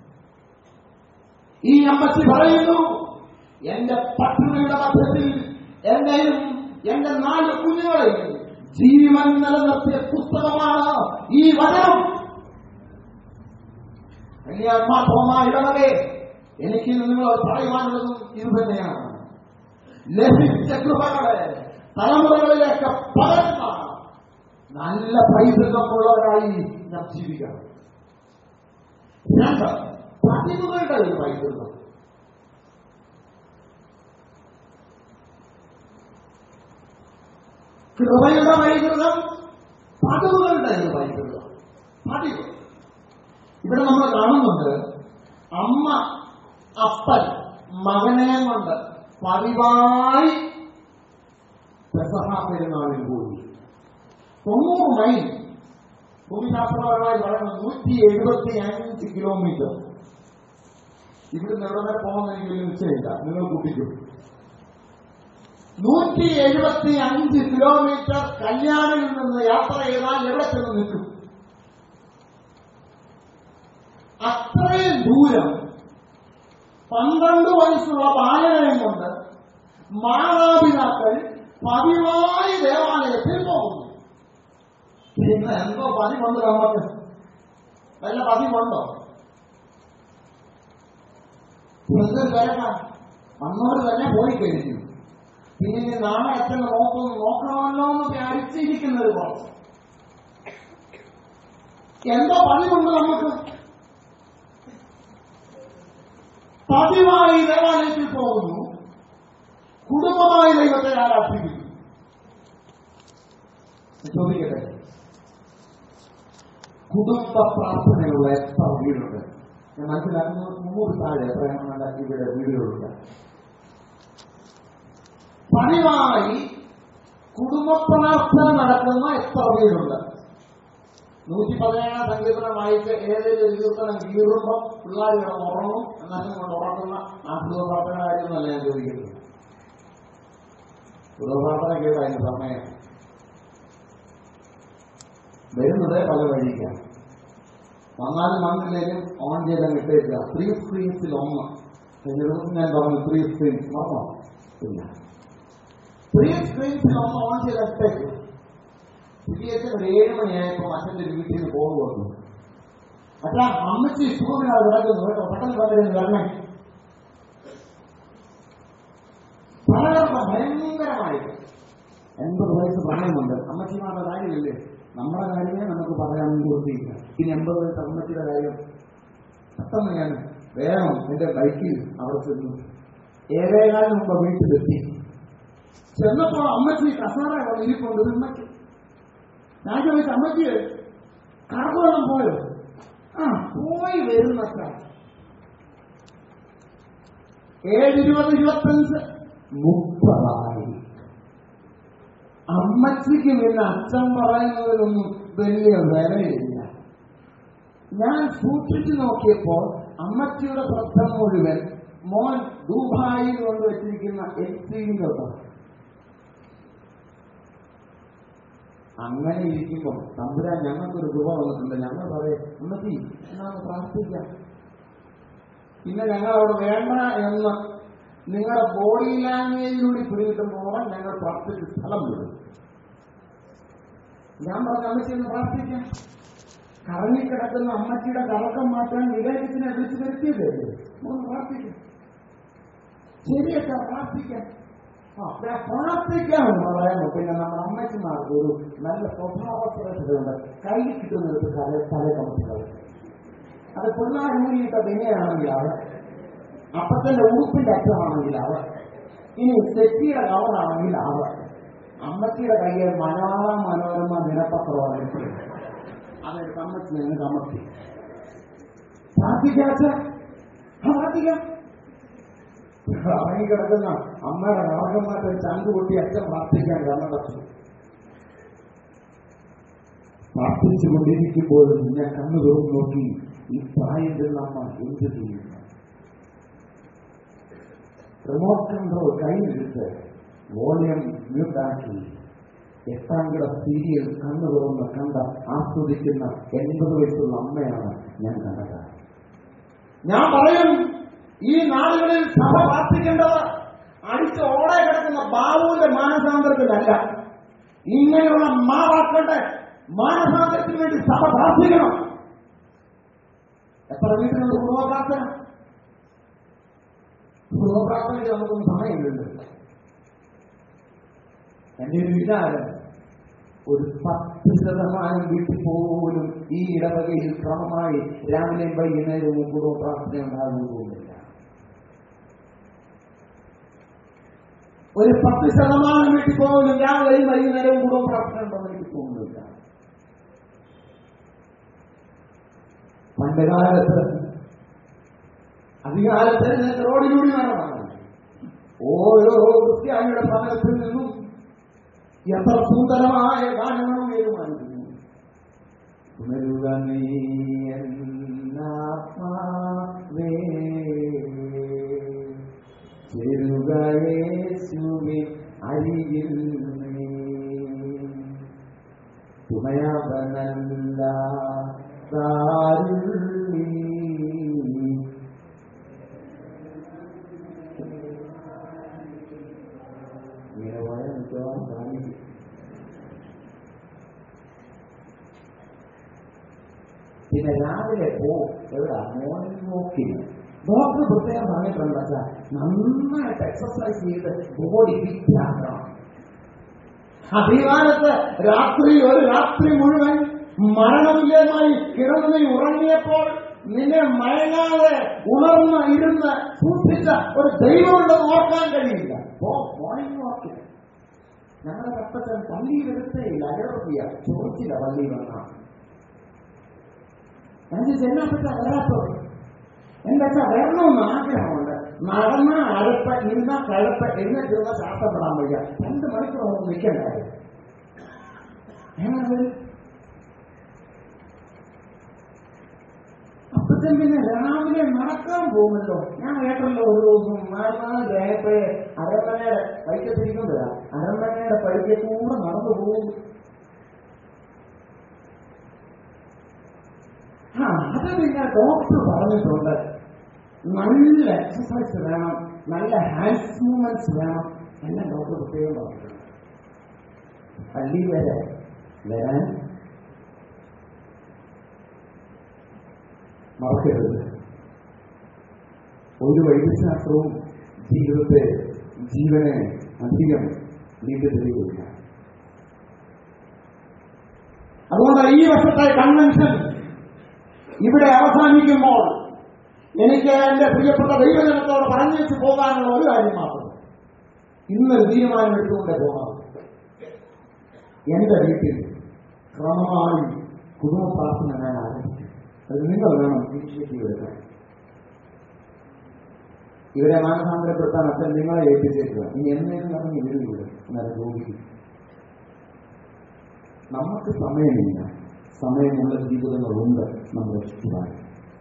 ഈ അമ്മച്ചി പറയുന്നു എന്റെ പട്ടിണിയുടെ മധ്യത്തിൽ എന്നെയും എന്റെ നാല് കുഞ്ഞുങ്ങളെയും ജീവൻ നിലനിർത്തിയ പുസ്തകമാണ് ഈ വചനം കല്യാണമാത്രമായ ഇടവകെ എനിക്ക് നിങ്ങളോട് പറയുവാനുള്ളതും ഇത് തന്നെയാണ് ലഭിച്ച കൃപകളെ തലമുറകളിലേക്ക് പകർന്ന നല്ല പൈതൃകമുള്ളവരായി നാം ജീവിക്കണം രണ്ട് പതിവുകളുടെ ഒരു പൈതൃകം കൃപയുടെ പൈതൃകം പതിവുകളുടെ ഒരു പൈതൃകം പതിവ് ഇവിടെ നമ്മൾ കാണുന്നുണ്ട് അമ്മ അപ്പൻ മകനെ കൊണ്ട് പതിവായി പെസഹ പെരുന്നാളിൽ പോയി തൊണ്ണൂറ് മൈൽ ഭൂമിശാസ്ത്രപരമായി പറയുന്നത് നൂറ്റി എഴുപത്തി അഞ്ച് കിലോമീറ്റർ ഇവിടുന്ന് എവിടെ വരെ പോകുന്ന എനിക്ക് വലിയ നിശ്ചയമില്ല നിങ്ങൾ കൂട്ടിക്കും നൂറ്റി എഴുപത്തി അഞ്ച് കിലോമീറ്റർ കല്യാണിൽ നിന്ന് യാത്ര ചെയ്താൽ എവിടെ ചെന്ന് നിൽക്കും അത്രയും ദൂരം പന്ത്രണ്ട് വയസ്സുള്ള ബാലനെയും കൊണ്ട് മാതാപിതാക്കൾ പതിവായി ദേവാലയത്തിൽ പോകുന്നു പിന്നെ എന്തോ പതിവുണ്ട് നമുക്ക് വല്ല പതിവുണ്ടോ എന്തൊരു തിരക്കാ അന്നോട് തന്നെ പോയി കഴിഞ്ഞു പിന്നെ ഇനി നാളെ അച്ഛനെ നോക്കും നോക്കണമല്ലോ എന്ന് വിചാരിച്ചിരിക്കുന്നത് കുറച്ച് എന്തോ പതിവുണ്ട് നമുക്ക് പതിവായി ദേവാലയത്തിൽ പോകുന്നു കുടുംബമായി ദൈവത്തെ ആരാധിക്കുന്നു ചോദിക്കട്ടെ കുടുംബ പ്രാർത്ഥനയുള്ള എത്ര വീടുണ്ട് ഞാൻ മനസ്സിലാക്കുന്നു മുന്നൂറ് താഴെ എത്രയാണെന്നല്ല ഇവിടെ വീടുകളുണ്ട് പതിവായി കുടുംബ പ്രാർത്ഥന നടക്കുന്ന എത്ര പേരുണ്ട് നൂറ്റി പതിനേഴാം സങ്കീർത്തനം വായിച്ച് ഏതെങ്കിലും ഒരു കീർത്തനം കീറുമ്പോൾ പിള്ളേർ കിടന്ന് ഉറങ്ങും എന്നാലും കൊണ്ട് ഉറങ്ങുന്ന ആ കുടുംബപ്രാർത്ഥന കാര്യമൊന്നല്ല ഞാൻ ചോദിക്കുന്നത് കുടുംബപ്രാർത്ഥന കേട്ടോ അതിന്റെ സമയം വരുന്നത് പല വഴിക്കാണ് വന്നാലും വന്നില്ലെങ്കിലും ഓൺ ചെയ്താൽ ഇട്ടേക്കുക ത്രീ സ്ക്രീൻസിൽ ഒന്ന് കഴിഞ്ഞ ദിവസം ഞാൻ പറഞ്ഞു ത്രീ സ്ക്രീൻസ് മറന്നോ ഇല്ല ത്രീ സ്ക്രീൻസിൽ ഒന്ന് ഓൺ ചെയ്ത് ഇട്ടേക്കുക തിരിയേറ്റം ഒരു ഏഴ് മണിയായപ്പോൾ അച്ഛൻ്റെ വീട്ടിൽ നിന്ന് പോകും വന്നു അച്ഛാ അമ്മച്ചി സൂര്യനാൾ കിടക്കുന്നു കേട്ടോ പെട്ടെന്ന് പറഞ്ഞിരുന്നു വരണേ പലർക്കും ഭയങ്കരമായിട്ട് എൺപത് വയസ്സ് പ്രായമുണ്ട് അമ്മച്ചിമാരുടെ കാര്യമില്ലേ നമ്മുടെ കാര്യമേ നമുക്ക് പറയാൻ കൊടുത്തില്ല ഇനി എൺപത് വയസ്സ് അമ്മച്ചിയുടെ കാര്യം പെട്ടെന്ന് ഞാൻ വേണം എന്റെ ബൈക്കിൽ അവിടെ ചെന്നു ഏഴേകാലിന് മുമ്പ് വീട്ടിലെത്തി ചെന്നപ്പോൾ അമ്മച്ചി കസാര അവിടെ ഇരിപ്പുണ്ട് ഒരു അമ്മച്ചി ഞാൻ ചോദിച്ചു അമ്മച്ചി കറക്കുവെള്ളം പോയോ ആ പോയി വരുന്ന ഏഴ് ഇരുപത് ഇരുപത്തഞ്ച് മുപ്പതായി അമ്മച്ചിക്ക് പിന്നെ അച്ഛൻ പറയുന്നതിലൊന്നും വലിയ വിലയില്ല ഞാൻ സൂക്ഷിച്ചു നോക്കിയപ്പോൾ അമ്മച്ചിയുടെ ശ്രദ്ധ മുഴുവൻ മോൻ ദുബായിൽ കൊണ്ടുവച്ചിരിക്കുന്ന എക്സിയിലോട്ടാണ് അങ്ങനെ ഇരിക്കുമ്പോൾ തമ്പുരാൻ ഞങ്ങൾക്കൊരു രൂപ വന്നിട്ടുണ്ട് ഞങ്ങൾ പറയും അമ്മച്ചി എന്നാണ് പ്രാർത്ഥിക്കാം പിന്നെ ഞങ്ങൾ അവിടെ വേണ്ട എന്ന് നിങ്ങളുടെ ബോഡി ലാംഗ്വേജിലൂടെ പിടികിട്ടുമ്പോൾ ഞങ്ങൾ പ്രാർത്ഥിച്ച് സ്ഥലം വിടും ഞാൻ പറഞ്ഞ അമ്മച്ചി ഒന്ന് പ്രാർത്ഥിക്കാം കറങ്ങിക്കിടക്കുന്ന അമ്മച്ചിയുടെ കറക്കം മാറ്റാൻ വിവേകത്തിനെ വിളിച്ചു വരുത്തിയതല്ലേ ഒന്ന് പ്രാർത്ഥിക്കാം ശരിയൊക്കെ പ്രാർത്ഥിക്കാം ആ ഞാൻ പ്രാർത്ഥിക്കാമെന്ന് പറയാമോ പിന്നെ നമ്മുടെ അമ്മച്ചിമാർക്ക് ഒരു നല്ല സ്വഭാവ ശ്രദ്ധയുണ്ട് കൈ കിട്ടുന്നത് തല തല കമത്തികൾ അത് പിള്ളേർ ഊരിയിട്ട ബെങ്ങയാണെങ്കിൽ അവർ അപ്പത്തന്റെ ഉടുപ്പിന്റെ അറ്റമാണെങ്കിൽ അവർ ഇനി തെറ്റിയുടെ കവറാണെങ്കിൽ അവർ അമ്മച്ചിയുടെ കയ്യിൽ മലയാള മനോരമ ദിനപത്രമാണ് അതെടുത്ത് അമ്മച്ചി ഞങ്ങൾക്ക് അമർത്തി പ്രാർത്ഥിക്കാച്ച പ്രാർത്ഥിക്കാം ഇറങ്ങിക്കിടക്കുന്ന അമ്മയുടെ രാഗമാറ്റം ചങ്ക് പൊട്ടി അച്ഛൻ പ്രാർത്ഥിക്കാൻ കണ്ണടച്ചു പ്രാർത്ഥിച്ചുകൊണ്ടിരിക്കുമ്പോഴും ഞാൻ കണ്ണു തുറന്നു നോക്കി ഈ പ്രായത്തിൽ നമ്മ എന്ത് ചെയ്യുന്നു റിമോട്ട് കൺട്രോൾ കയ്യിലെടുത്ത് വോളിയം മ്യൂട്ടാക്കി എട്ടാം കിട സീരിയൽ കണ്ണു തുറന്ന് കണ്ട ആസ്വദിക്കുന്ന എൺപത് വയസ്സുള്ള അമ്മയാണ് ഞാൻ കണ്ടത് ഞാൻ പറയും ഈ നാടുകളിൽ സഭ പ്രാർത്ഥിക്കേണ്ടത് അടിച്ച് ഓടെ കിടക്കുന്ന ബാബുവിന്റെ മാനസാന്തരത്തിലല്ല ഇങ്ങനെയുള്ള മാവാക്കളുടെ മാനസാന്തരത്തിന് വേണ്ടി സഭ പ്രാർത്ഥിക്കണം എത്ര വീട്ടിലുള്ള കുടുംബ പ്രാർത്ഥന കുടുംബ പ്രാർത്ഥനയ്ക്ക് നമുക്കൊന്നും സമയമില്ലല്ലോ എന്റെ ഒരു വിചാരം ഒരു പത്ത് ശതമാനം വീട്ടിൽ പോലും ഈ ഇടവകയിൽ ക്രമമായി രാവിലെയും വൈകുന്നേരവും കുടുംബ പ്രാർത്ഥന ഉണ്ടാകുന്നില്ല ഒരു പത്ത് ശതമാനം വീട്ടിൽ പോലും രാവിലെയും വൈകുന്നേരവും കുടുംബ പ്രാർത്ഥന ഉണ്ടെന്ന് എനിക്ക് തോന്നുന്നില്ല പണ്ട് കാലത്ത് അധികാലത്ത് നിങ്ങൾക്ക് റോഡിലൂടെ നടന്നാണ് ഓരോ ക്രിസ്ത്യാനിയുടെ ഭവനത്തിൽ നിന്നും എത്ര സുന്ദരമായ ഗാനങ്ങളും തീരുമാനിക്കുന്നു ഉണരുക നീ എന്നാത്മാവേ ചേരുക യേശുവേ അരികിൽ നീ തുണയവനല്ല താരുള്ളി ഇങ്ങനെ പോയാൽ മിക്കവാറും കാണിക്കും പിന്നെ രാവിലെ പോ എവിടാ മോർണിംഗ് വാക്കിന് ഡോക്ടർ പ്രത്യേകം പറഞ്ഞിട്ടുണ്ട് വെച്ചാൽ നന്നായിട്ട് എക്സസൈസ് ചെയ്ത് ബോഡി ഫിറ്റ് ആക്കണം അധികാലത്ത് രാത്രി ഒരു രാത്രി മുഴുവൻ മരണതുല്യമായി കിടന്നു നീ ഉറങ്ങിയപ്പോൾ നിന്നെ മയങ്ങാതെ ഉണർന്ന് ഇരുന്ന് സൂക്ഷിച്ച ഒരു ദൈവമുണ്ടെന്ന് ഓർക്കാൻ കഴിയില്ല പോ മോർണിംഗ് വാക്കിന് ഞങ്ങളുടെ കപ്പച്ചൻ പള്ളിയിലെടുത്തേ ഇല്ല അകർത്തിയ ചോദിച്ചില്ല പള്ളിയിൽ വന്നാ ഞാൻ ചോദിച്ചു എന്നാ പറ്റാ വരാത്തത് എന്താ വെച്ചാൽ വരണമെന്ന് ആഗ്രഹമുണ്ട് നടന്ന അരപ്പ് ഇരുന്ന കഴപ്പ് എഴുന്നേറ്റിരുന്ന ശ്വാസം പെടാൻ വയ്യ രണ്ട് മണിക്കൂർ നമുക്ക് നിൽക്കണ്ടായി എങ്ങനെ അപ്പത്തൻ പിന്നെ രാവിലെ നടക്കാൻ പോകുമല്ലോ ഞാൻ കേട്ടല്ലോ ഒരു ദിവസം മാറുന്നപ്പോഴേ അരമനയുടെ വൈക്കത്തിരിക്കുമ്പോഴാ അരമനയുടെ പടിക്കെ കൂടെ നടന്നു പോകും ആ അത് പിന്നെ ഡോക്ടർ പറഞ്ഞിട്ടുണ്ട് നല്ല എക്സസൈസ് വേണം നല്ല ഹാൻഡ്സ് മൂവ്മെന്റ്സ് വേണം എല്ലാം ഡോക്ടർ പ്രത്യേകം പറഞ്ഞിട്ടുണ്ട് പള്ളി വരെ വരാൻ മറക്കരുത് ഒരു വൈദ്യശാസ്ത്രവും ജീവിതത്തെ ജീവനെ അധികം നീണ്ടുതരികയില്ല അതുകൊണ്ട് ഈ വർഷത്തെ കൺവെൻഷൻ ഇവിടെ അവസാനിക്കുമ്പോൾ എനിക്ക് എന്റെ പ്രിയപ്പെട്ട ദൈവജനത്തോട് പറഞ്ഞു വെച്ച് പോകാനുള്ള ഒരു കാര്യം മാത്രം ഇന്നൊരു തീരുമാനം എടുത്തുകൊണ്ട് പോകണം എന്റെ വീട്ടിൽ ക്രമമായി കുടുംബ പ്രാർത്ഥന ഞാൻ ആരംഭിക്കും അത് നിങ്ങൾ വേണം ഇനിഷ്യേറ്റീവ് എടുക്കാൻ ഇവരെ മാനസാന്തരപ്പെടുത്താൻ അച്ഛൻ നിങ്ങളെ ഏൽപ്പിച്ചേക്കുക ഇനി എന്നേക്കും നമ്മൾ ഇവരിലൂടെ എന്നാലും രോഗിക്കും നമുക്ക് സമയമില്ല സമയമുള്ള ജീവിതങ്ങളുണ്ട് നമ്മുടെ ചുറ്റുപാട്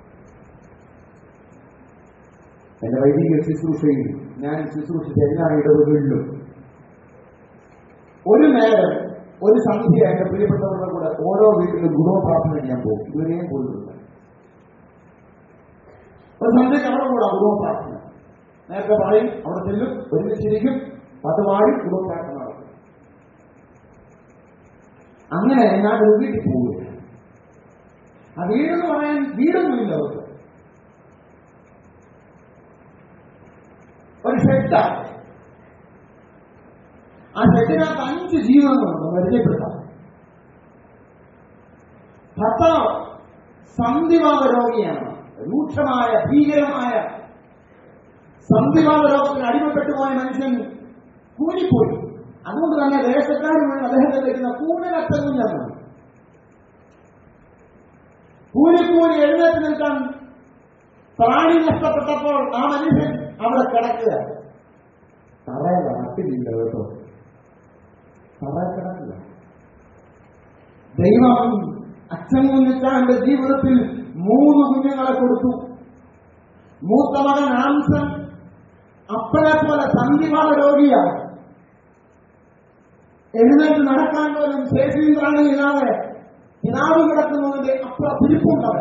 എന്റെ വൈദിക ശുശ്രൂഷയിൽ ഞാൻ ശുശ്രൂഷിച്ച എല്ലാ ഇടവുകളിലും ഒരു നേരം ഒരു സന്ധ്യ എന്റെ പ്രിയപ്പെട്ടവരുടെ കൂടെ ഓരോ വീട്ടിലും ഗുണപ്രാർത്ഥന ഞാൻ പോകും ഇതുവരെയും പോയിട്ടുണ്ട് ഒരു സന്ധ്യക്ക് അവിടെ കൂടാ ഗുണപ്രാർത്ഥന നേരത്തെ പറയും അവിടെ ചെല്ലും ഒരുമിച്ചിരിക്കും പത്ത് പാടി ഗുണപ്രാർത്ഥന നടക്കും അങ്ങനെ ഞാൻ ഒരു വീട്ടിൽ പോവുകയാണ് ആ വീടെന്ന് പറയാൻ വീടൊന്നുമില്ല അവർക്ക് ഒരു ഷെഡാണ് ആ ഷെഡിനകത്ത് അഞ്ച് ജീവങ്ങളുണ്ട് പരിചയപ്പെടുത്താം ഭർത്താവ് സന്ധിവാദ രോഗിയാണ് രൂക്ഷമായ ഭീകരമായ സന്ധിവാദ രോഗത്തിന് അടിമപ്പെട്ടു പോയ മനുഷ്യൻ കൂലിപ്പോയി അതുകൊണ്ട് തന്നെ ദേശക്കാർ മുഴുവൻ അദ്ദേഹത്തെ വരുന്ന കൂടലത്തങ്ങുഞ്ഞാണ് കൂലിക്കൂലി എഴുന്നേറ്റ് നിൽക്കാൻ പ്രാണി നഷ്ടപ്പെട്ടപ്പോൾ ആ മനുഷ്യൻ അവിടെ കിടക്കുക തറയിൽ നടത്തില്ല കേട്ടോ തറയിൽ കിടക്കുക ദൈവം അച്ഛൻ കുഞ്ഞിച്ചാന്റെ ജീവിതത്തിൽ മൂന്ന് കുഞ്ഞുങ്ങളെ കൊടുത്തു മൂത്ത മകൻ ആംസൻ അപ്പനെ പോലെ സന്ധിമാല രോഗിയാണ് എഴുന്നേറ്റ് നടക്കാൻ പോലും ശേഷിയും പ്രാണിയില്ലാതെ പിതാവ് കിടക്കുന്നതിന്റെ അത്ര പിരിപ്പുണ്ടവൻ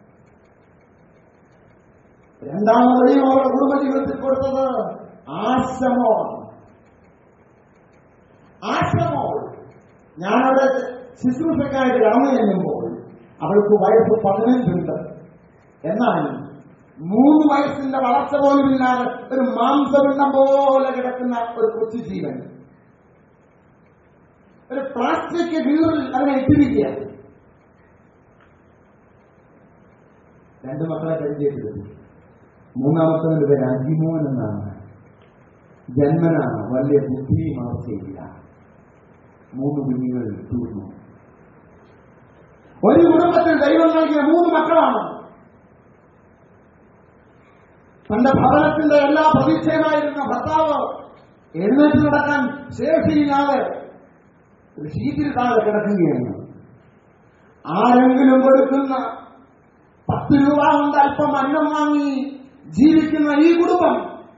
രണ്ടാമതെയും അവരുടെ കുടുംബജീവിതത്തിൽ കൊടുത്തത് ആശ്രമോ ആശ്രമോ ഞാനവിടെ ശുശ്രൂഷക്കായിട്ട് കടന്നു ചെല്ലുമ്പോൾ അവൾക്ക് വയസ്സ് പതിനഞ്ചുണ്ട് എന്നാൽ മൂന്ന് വയസ്സിന്റെ വളർച്ച പോലുമില്ലാതെ ഒരു മാംസപിണ്ഡം പോലെ കിടക്കുന്ന ഒരു കൊച്ചു ജീവൻ ഒരു പ്ലാസ്റ്റിക് വീറിൽ അതിനെ ഇട്ടിരിക്കുകയാണ് രണ്ട് മക്കളെ പരിചയപ്പെടുത്തി മൂന്നാമത്തവന്റെ പേര് അജിമോൻ എന്നാണ് ജന്മനാണ് വലിയ ബുദ്ധിയും അവസ്ഥയില്ല മൂന്ന് കുഞ്ഞുങ്ങൾ തീർന്നു ഒരു കുടുംബത്തിൽ ദൈവം നൽകിയ മൂന്ന് മക്കളാണ് തന്റെ ഭവനത്തിന്റെ എല്ലാ പ്രതീക്ഷയുമായിരുന്ന ഭർത്താവ് എഴുന്നേറ്റ് നടക്കാൻ ശേഷിയില്ലാതെ ഒരു ഷീറ്റിൽ താഴെ കിടക്കുകയാണ് ആരെങ്കിലും കൊടുക്കുന്ന പത്ത് രൂപ കൊണ്ട് അല്പം അന്നം വാങ്ങി ജീവിക്കുന്ന ഈ കുടുംബം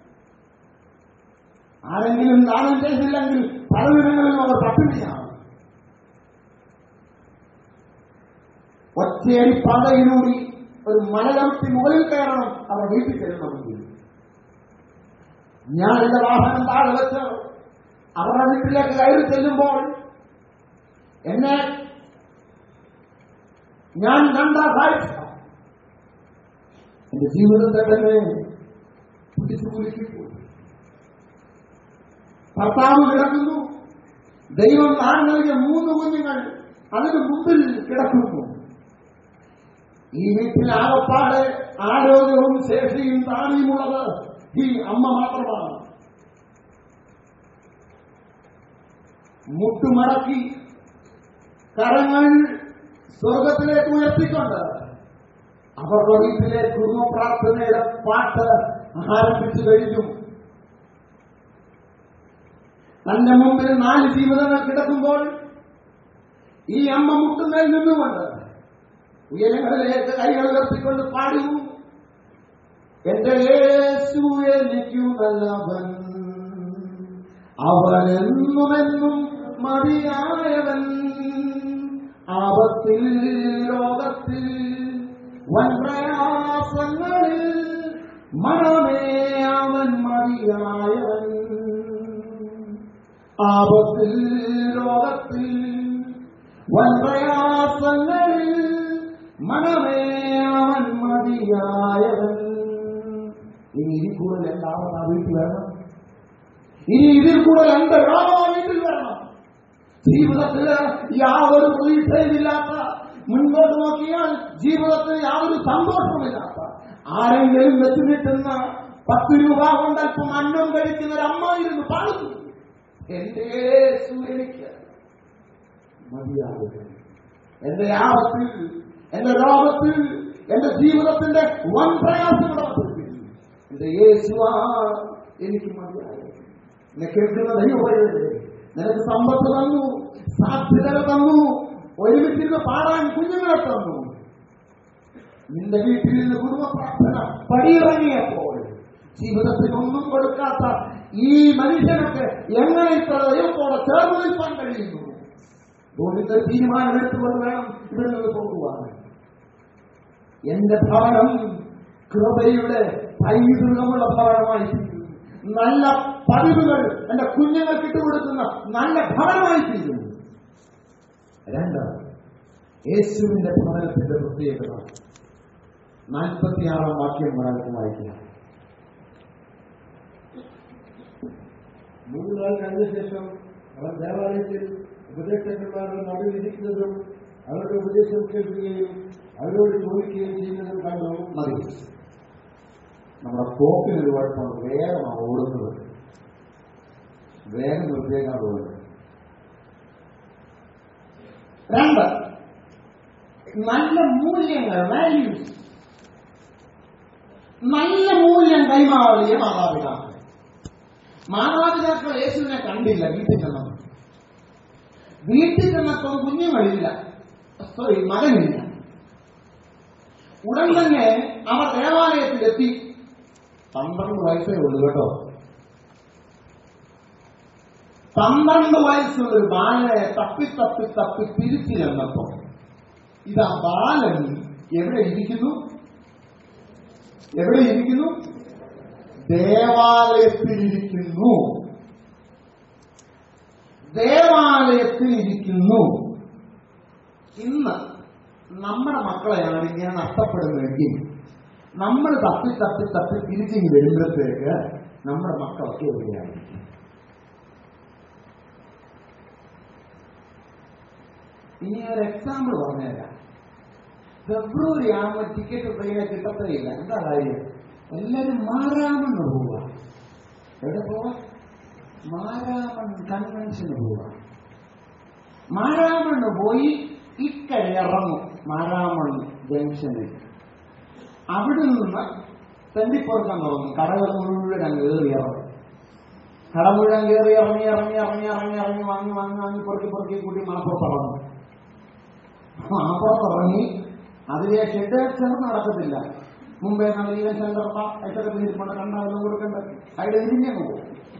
ആരെങ്കിലും ദാനം ചെയ്തില്ലെങ്കിൽ പലവിധങ്ങളിലും അവർ പട്ടിണിയാണ് ഒറ്റയടി പാതയിലൂടി ഒരു മലകർത്തി മുകളിൽ കയറണം അവർ വീട്ടിൽ ചെല്ലണമെങ്കിൽ ഞാൻ എന്റെ വാഹനം താഴെ വെച്ച് അവരുടെ വീട്ടിലേക്ക് കയറി ചെല്ലുമ്പോൾ എന്നെ ഞാൻ കണ്ട കാഴ്ച എന്റെ ജീവിതത്തെ തന്നെ പിടിച്ചു കുലുക്കിപ്പോയി ഭർത്താവ് കിടക്കുന്നു ദൈവം താൻ നൽകിയ മൂന്ന് കുഞ്ഞുങ്ങൾ അതിന് മുമ്പിൽ കിടക്കുന്നു ഈ വീട്ടിൽ ആകപ്പാട് ആരോഗ്യവും ശേഷിയും താണിയുമുള്ളത് ഈ അമ്മ മാത്രമാണ് മുട്ടുമടക്കി കരങ്ങൾ സ്വർഗത്തിലേക്ക് ഉയർത്തിക്കൊണ്ട് അവരുടെ വീട്ടിലെ കുടുംബ പ്രാർത്ഥനയുടെ പാട്ട് ആരംഭിച്ചു കഴിഞ്ഞു തന്റെ മുമ്പിൽ നാല് ജീവിതങ്ങൾ കിടക്കുമ്പോൾ ഈ അമ്മ മുട്ടുന്നതിൽ നിന്നുകൊണ്ട് ഉയരങ്ങളിലേക്ക് കൈകൾ ഉയർത്തിക്കൊണ്ട് പാടുന്നു എന്റെ യേശു എനിക്കു നല്ലവൻ അവനെന്നുമെന്നും മതിയായവൻ ആപത്തിൽ ലോകത്തിൽ വൻ പ്രയാസങ്ങളിൽ മണമേ അവൻ മതിയായവൻ ആപത്തിൽ ലോകത്തിൽ വൻ പ്രയാസങ്ങളിൽ മനമേ അവൻ മതിയായവൻ ഇനി ഇതിൽ കൂടുതൽ എന്താവണം ആ വീട്ടിൽ വരണം ഇനി ഇതിൽ കൂടുതൽ എന്ത് രോഗം ആ വീട്ടിൽ വരണം ജീവിതത്തിൽ യാതൊരു പ്രതീക്ഷയുമില്ലാത്ത മുൻപോട്ട് നോക്കിയാൽ ജീവിതത്തിൽ യാതൊരു സന്തോഷവുമില്ലാത്ത ആരെങ്കിലും വെച്ച് കിട്ടുന്ന പത്ത് രൂപ കൊണ്ട് അല്പം അന്നം കഴിക്കുന്ന ഒരു അമ്മ ഇരുന്ന് പാടുന്നു എന്റെ സൂര്യനിക്ക് മതിയാകുക എന്റെ ആപത്തിൽ എന്റെ രോഗത്തിൽ എന്റെ ജീവിതത്തിന്റെ വൻ പ്രയാസങ്ങളെ എന്റെ യേശുവാ എനിക്ക് മതിയാകും എന്നെ കേൾക്കുന്ന ദൈവമല്ലേ നിനക്ക് സമ്പത്ത് തന്നു സാധ്യതകൾ തന്നു ഒരുമിച്ചിരുന്ന് പാടാൻ കുഞ്ഞുങ്ങളെ തന്നു നിന്റെ വീട്ടിൽ നിന്ന് കുടുംബ പ്രാർത്ഥന പടിയിറങ്ങിയപ്പോൾ ജീവിതത്തിൽ ഒന്നും കൊടുക്കാത്ത ഈ മനുഷ്യനൊക്കെ എങ്ങനെ ഇത്ര ദൈവത്തോടെ ചേർന്ന് നിൽക്കാൻ കഴിയുന്നു അതുകൊണ്ട് തീരുമാനം എടുത്തുകൊണ്ട് വേണം ഇവിടെ നിന്ന് പോകുവാൻ എന്റെ ഭവനം കൃപയുടെ പൈതൃകമുള്ള ഭവനമായി തീരുന്നു നല്ല പതിവുകൾ എന്റെ കുഞ്ഞുങ്ങൾക്ക് ഇട്ടുകൊടുക്കുന്ന നല്ല ഭവനമായി തീരുന്നു രണ്ട് യേശുവിന്റെ ഭവനത്തിന്റെ പ്രത്യേകത നാൽപ്പത്തിയാറാം വാക്യം ഒരാൾക്ക് വായിക്കാം മൂന്ന് നാൾ കഴിഞ്ഞ ശേഷം അവർ ദേവാലയത്തിൽ ഉപദേശകന്മാരുടെ നടുവിൽ ഇരിക്കുന്നതും അവരുടെ ഉപദേശം കേൾക്കുകയും അവരോട് ചോദിക്കുകയും ചെയ്യുന്നതും കണ്ടു മതി നമ്മുടെ പോക്കിന് ഒരു കുഴപ്പമുണ്ട് വേഗമാണ് ഓടുന്നത് വേഗം നിർത്തിയേക്കാണ് ഓടുന്നത് രണ്ട് നല്ല മൂല്യങ്ങൾ വാല്യൂസ് നല്ല മൂല്യം കൈമാറിയ മാതാപിതാക്കൾ മാതാപിതാക്കൾ യേശുവിനെ കണ്ടില്ല വീട്ടിൽ ചെന്നപ്പോൾ വീട്ടിൽ ചെന്നപ്പോൾ കുഞ്ഞുങ്ങളില്ല സോറി മകനില്ല ഉടൻ തന്നെ അവർ ദേവാലയത്തിലെത്തി പന്ത്രണ്ട് വയസ്സേ ഉള്ളൂ കേട്ടോ പന്ത്രണ്ട് വയസ്സുള്ള ഒരു ബാലനെ തപ്പി തപ്പി തപ്പി തിരിച്ചു ചെന്നപ്പോ ഇതാ ബാലൻ എവിടെ ഇരിക്കുന്നു എവിടെ ഇരിക്കുന്നു ദേവാലയത്തിലിരിക്കുന്നു ദേവാലയത്തിലിരിക്കുന്നു ഇന്ന് നമ്മുടെ മക്കളെയാണ് ഇങ്ങനെ നഷ്ടപ്പെടുന്നതെങ്കിൽ നമ്മൾ തപ്പി തപ്പി തപ്പി തിരിച്ചിങ്ങ് വരുമ്പോഴത്തേക്ക് നമ്മുടെ മക്കളൊക്കെ എവിടെയായിരിക്കും ഇനി ഒരു എക്സാമ്പിൾ പറഞ്ഞുതരാം ഫെബ്രുവരി ആകുമ്പോൾ ടിക്കറ്റ് ട്രെയിനെ കിട്ടത്തേയില്ല എന്താ കാര്യം എല്ലാരും മാരാമെന്ന് പോവുക എവിടെ പോവാ മാരാമൺ കൺവെൻഷന് പോവുക മാരാമണ്ണ് പോയി ഇക്കരെ ഇറങ്ങും മാരാമൺ ജംഗ്ഷനിൽ അവിടെ നിന്ന് തെണ്ടിപ്പുറക്കാൻ തുടങ്ങും കടകൾ മുഴുവൻ അങ്ങ് കയറി ഇറങ്ങും കട മുഴുവൻ കയറി ഇറങ്ങി ഇറങ്ങി ഇറങ്ങി ഇറങ്ങി ഇറങ്ങി വാങ്ങി വാങ്ങി വാങ്ങി പുറക്കി പുറക്കി കൂട്ടി മണപ്പുറത്ത് ഇറങ്ങും മണപ്പുറത്ത് ഇറങ്ങി അതിലെ ഷെഡ് ചെന്ന് നടക്കത്തില്ല മുമ്പേ നവീകരണ സെന്റർ അയച്ചൊക്കെ പിന്നിരിപ്പുണ്ട് കണ്ടാലും കൊടുക്കണ്ട അവിടെ ഇരിഞ്ഞു പോകും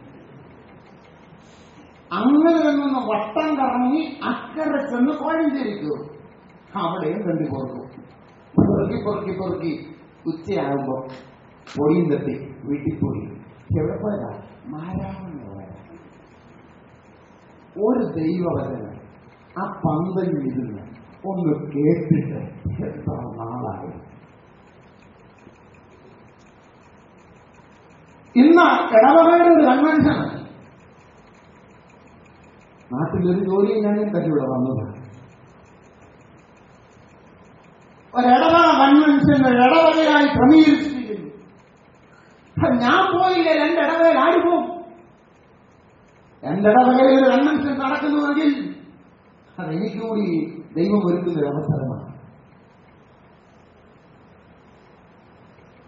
അങ്ങനെ നിന്ന് വട്ടം കറങ്ങി അക്കരെ ചെന്ന് കോഴഞ്ചേരിക്കും അവിടെയും കണ്ടി പുറത്തു പൊറുക്കി പൊറുക്കി പൊറുക്കി ഉച്ചയാകുമ്പോ പൊടിയും തട്ടി വീട്ടിൽ പോയി എവിടെ പോയതാ മാരാമെന്ന് പോയതാ ഒരു ദൈവവചന ആ പന്തലിൽ ഇരുന്ന് ഒന്ന് കേട്ടിട്ട് എത്ര നാളായി ഇന്ന് ഇടവകയുടെ ഒരു കൺവെൻഷനാണ് നാട്ടിലൊരു ജോലിയും ഞാനും തന്നെ ഇവിടെ വന്നതാണ് ഒരിടവക കൺവെൻഷൻ ഇടവകയായി ക്രമീകരിച്ചിരിക്കുന്നു അപ്പൊ ഞാൻ പോയില്ല രണ്ടിടവകയിൽ ആര് പോകും രണ്ടിടവകയിൽ ഒരു കൺവെൻഷൻ നടക്കുന്നുവെങ്കിൽ അതെനിക്ക് കൂടി ദൈവം ഒരുക്കുന്ന ഒരു അവസരമാണ്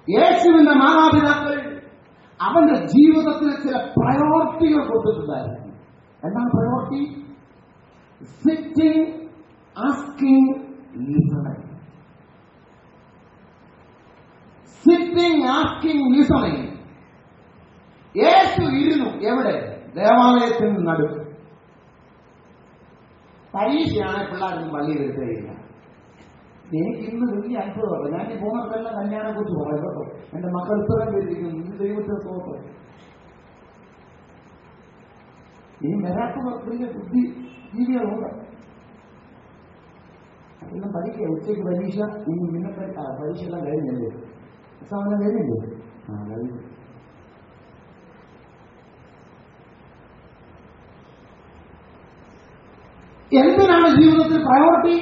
യേശുവിന്റെ മാതാപിതാക്കൾ അവന്റെ ജീവിതത്തിൽ ചില പ്രയോറിറ്റികൾ കൊടുത്തിട്ടുണ്ടായിരുന്നു എന്താണ് priority sitting asking listening sitting asking listening യേശു ഇരുന്നു എവിടെ ദേവാലയത്തിന് നടുക്ക് പരീക്ഷയാണ് പിള്ളേരൊന്നും പള്ളിയിൽ എടുത്തേയില്ല എനിക്ക് ഇന്ന് വലിയ അത്ഭുതമാണ് ഞാൻ ഈ പോകുന്നതെല്ലാം കല്യാണം കുറിച്ച് പറയും കേട്ടോ എന്റെ മക്കൾ ഇത്രയും പേരിരിക്കുന്നു ഇന്ന് ദൈവത്തെ തോത്രം ഇനി വരാത്ത വലിയ ബുദ്ധി ജീവികളുണ്ട് എല്ലാം പഠിക്കുക ഉച്ചയ്ക്ക് പരീക്ഷ ഇനി പിന്നെ പരീക്ഷ എല്ലാം കഴിഞ്ഞല്ലേ എക്സാമെല്ലാം കഴിഞ്ഞില്ലേ ആ കഴിഞ്ഞു എന്തിനാണ് ജീവിതത്തിൽ പ്രയോറിറ്റി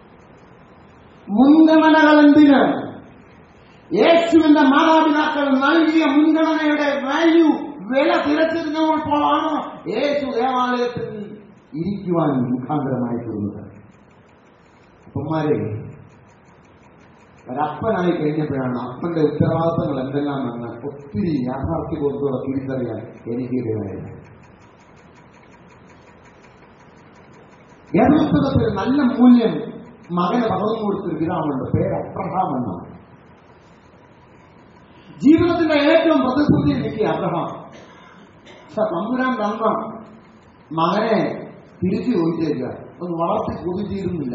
മുൻഗണനകൾ എന്തിന് യേശുവിന്റെ മാതാപിതാക്കൾ നൽകിയ മുൻഗണനയുടെ വാല്യൂ വില തിരച്ചിരുന്നപ്പോഴാണ് യേശു ദേവാലയത്തിൽ ഇരിക്കുവാൻ മുഖാന്തരമായി തീർന്നത് അപ്പന്മാരെ ഒരപ്പനായി കഴിഞ്ഞപ്പോഴാണ് അപ്പന്റെ ഉത്തരവാദിത്തങ്ങൾ എന്തെല്ലാമെന്ന് ഒത്തിരി യാഥാർത്ഥ്യബോധത്തോടെ തിരിച്ചറിയാൻ എനിക്ക് ഇടയായത് വേദപുസ്തകത്തിൽ നല്ല മൂല്യം മകന് പകർന്നു കൊടുത്തൊരു പിതാവുണ്ട് പേര് അബ്രഹാം എന്നാണ് ജീവിതത്തിന്റെ ഏറ്റവും പ്രതിസന്ധി എനിക്ക് അബ്രഹാം പക്ഷെ തമ്പുരാൻ തന്ന മകനെ തിരിച്ചു ചോദിച്ചേക്കുക ഒന്ന് വളർത്തി കൊതിച്ചിരുന്നില്ല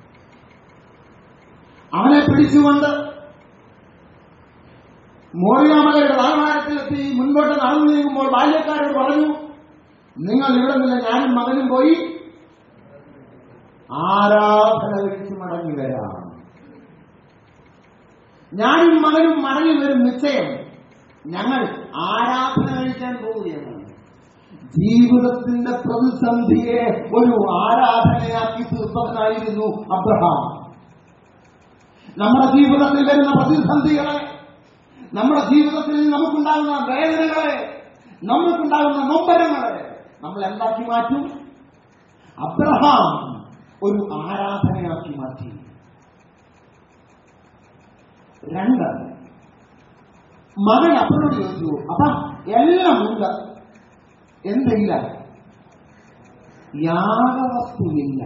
അവനെ പിടിച്ചുകൊണ്ട് മോറിയാമലയുടെ താഴ്വാരത്തിലെത്തി മുൻപോട്ട് നടന്നു നീങ്ങുമ്പോൾ ബാല്യക്കാരോട് പറഞ്ഞു നിങ്ങൾ ഇവിടെ നിന്ന് ഞാനും മകനും പോയി ആരാധന കഴിച്ച് മടങ്ങി വരാം ഞാനും മകനും മടങ്ങി വരും നിശ്ചയം ഞങ്ങൾ ആരാധന കഴിക്കാൻ പോവുകയാണ് ജീവിതത്തിന്റെ പ്രതിസന്ധിയെ ഒരു ആരാധനയാക്കി തീർത്തവനായിരുന്നു അബ്രഹാം നമ്മുടെ ജീവിതത്തിൽ വരുന്ന പ്രതിസന്ധികളെ നമ്മുടെ ജീവിതത്തിൽ നമുക്കുണ്ടാകുന്ന വേദനകളെ നമുക്കുണ്ടാകുന്ന നൊമ്പരങ്ങളെ നമ്മൾ എന്താക്കി മാറ്റും അബ്രഹാം ഒരു ആരാധനയാക്കി മാറ്റി രണ്ട് മകൻ അപ്പനോട് ചോദിച്ചു അപ്പ എല്ലാം ഉണ്ട് എന്തില്ല യാഗവസ്തുവില്ല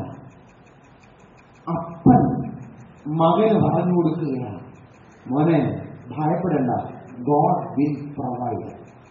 അപ്പൻ മകന് പറഞ്ഞു കൊടുക്കുകയാണ് മോനെ ഭയപ്പെടേണ്ട God will provide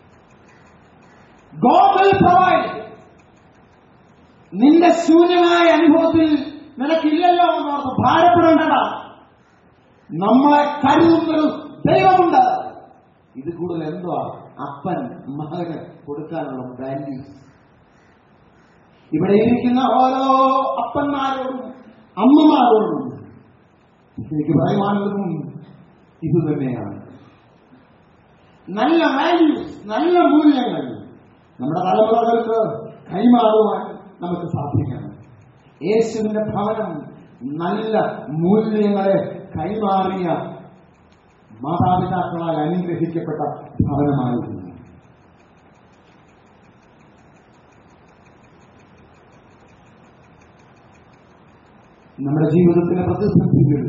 God will provide നിന്റെ ശൂന്യമായ അനുഭവത്തിൽ നിനക്കില്ലല്ലോ എന്നോർത്ത് ഭാരപ്പെടേണ്ടതാ നമ്മളെ കരുതുന്നൊരു ദൈവമുണ്ട് ഇത് കൂടുതൽ എന്തുവാ അപ്പൻ മകന് കൊടുക്കാനുള്ള വാല്യൂസ് ഇവിടെ ഇരിക്കുന്ന ഓരോ അപ്പന്മാരോടും അമ്മമാരോടും എനിക്ക് പറയുവാനുള്ളതും ഇത് തന്നെയാണ് നല്ല വാല്യൂസ് നല്ല മൂല്യങ്ങൾ നമ്മുടെ തലമുറകൾക്ക് കൈമാറുവാൻ നമുക്ക് സാധിക്കണം യേശുവിന്റെ ഭവനം നല്ല മൂല്യങ്ങളെ കൈമാറിയ മാതാപിതാക്കളാൽ അനുഗ്രഹിക്കപ്പെട്ട ഭവനമായിരുന്നു നമ്മുടെ ജീവിതത്തിലെ പ്രതിസന്ധികൾ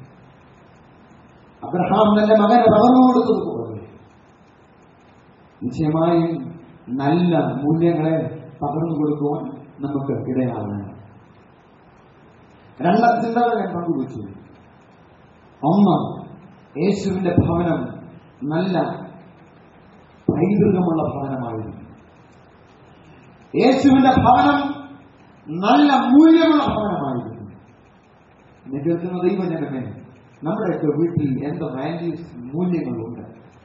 അബ്രഹാം തന്റെ മകനെ പകർന്നു കൊടുത്തതുപോലെ നിശ്ചയമായും നല്ല മൂല്യങ്ങളെ പകർന്നു കൊടുക്കുവാൻ നമുക്ക് ഇടയാകണം രണ്ടാം ചിന്തകൾ ഞാൻ പങ്കുവച്ചു ഒന്ന് യേശുവിന്റെ ഭവനം നല്ല പൈതൃകമുള്ള ഭവനമായിരുന്നു യേശുവിന്റെ ഭവനം നല്ല മൂല്യമുള്ള ഭവനമായിരുന്നു എന്നെ കേൾക്കുന്ന ദൈവജനമേ നമ്മുടെയൊക്കെ വീട്ടിൽ എന്ത് വാല്യൂസ് മൂല്യങ്ങളുണ്ട്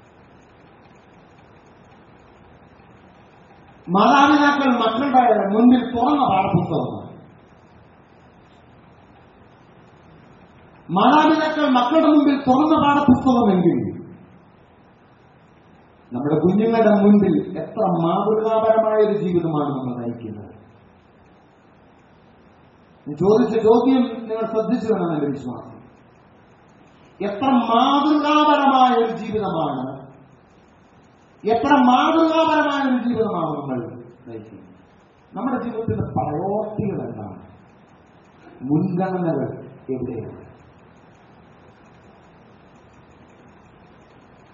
മാതാപിതാക്കൾ മക്കളുടെ മുന്നിൽ തുറന്ന പാഠപുസ്തകമാണ് മാതാപിതാക്കൾ മക്കളുടെ മുമ്പിൽ തുറന്ന പാഠപുസ്തകമെങ്കിൽ നമ്മുടെ കുഞ്ഞുങ്ങളുടെ മുൻപിൽ എത്ര മാതൃകാപരമായ ഒരു ജീവിതമാണ് നമ്മൾ നയിക്കുന്നത് ഞാൻ ചോദിച്ച ചോദ്യം നിങ്ങൾ ശ്രദ്ധിച്ചു വേണം എന്റെ വിശ്വാസം എത്ര മാതൃകാപരമായ ഒരു ജീവിതമാണ് എത്ര മാതൃകാപരമായ ഒരു ജീവിതമാണ് നമ്മൾ നയിക്കുന്നത് നമ്മുടെ ജീവിതത്തിന്റെ പ്രയോറിറ്റികൾ എന്താണ് മുൻഗണനകൾ എവിടെയാണ്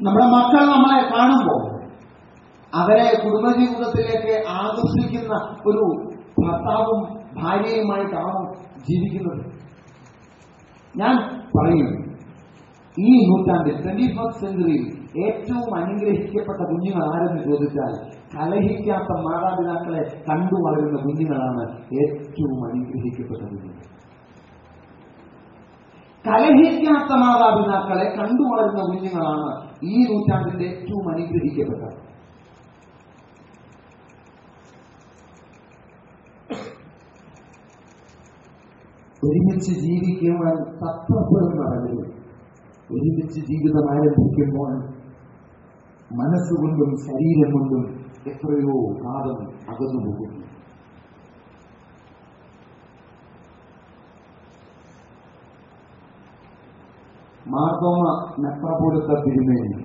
നമ്മുടെ മക്കൾ നമ്മളെ കാണുമ്പോൾ അവരെ കുടുംബജീവിതത്തിലേക്ക് ആകർഷിക്കുന്ന ഒരു ഭർത്താവും ഭാര്യയുമായിട്ടാണോ ജീവിക്കുന്നത് ഞാൻ പറയും ഈ നൂറ്റാണ്ടിൽ ട്വന്റി ഫസ്റ്റ് സെഞ്ചുറിയിൽ ഏറ്റവും അനുഗ്രഹിക്കപ്പെട്ട കുഞ്ഞുങ്ങൾ ആരെന്ന് ചോദിച്ചാൽ കലഹിക്കാത്ത മാതാപിതാക്കളെ കണ്ടു വളരുന്ന കുഞ്ഞുങ്ങളാണ് ഏറ്റവും അനുഗ്രഹിക്കപ്പെട്ട കുഞ്ഞുങ്ങൾ കലഹിക്കാത്ത മാതാപിതാക്കളെ കണ്ടു വളരുന്ന കുഞ്ഞുങ്ങളാണ് ഈ നൂറ്റാണ്ടിന്റെ ഏറ്റവും അനുഗ്രഹിക്കപ്പെട്ടത് ഒരുമിച്ച് ജീവിക്കുവാൻ തത്വപ്പെടുന്ന അറിവ് ഒരുമിച്ച് ജീവിതം ആരംഭിക്കുമ്പോൾ മനസ്സുകൊണ്ടും ശരീരം കൊണ്ടും എത്രയോ കാലം അകന്നു പോകുന്നു മാർഗോമ മെത്രപൊടുത്ത തിരുമേനി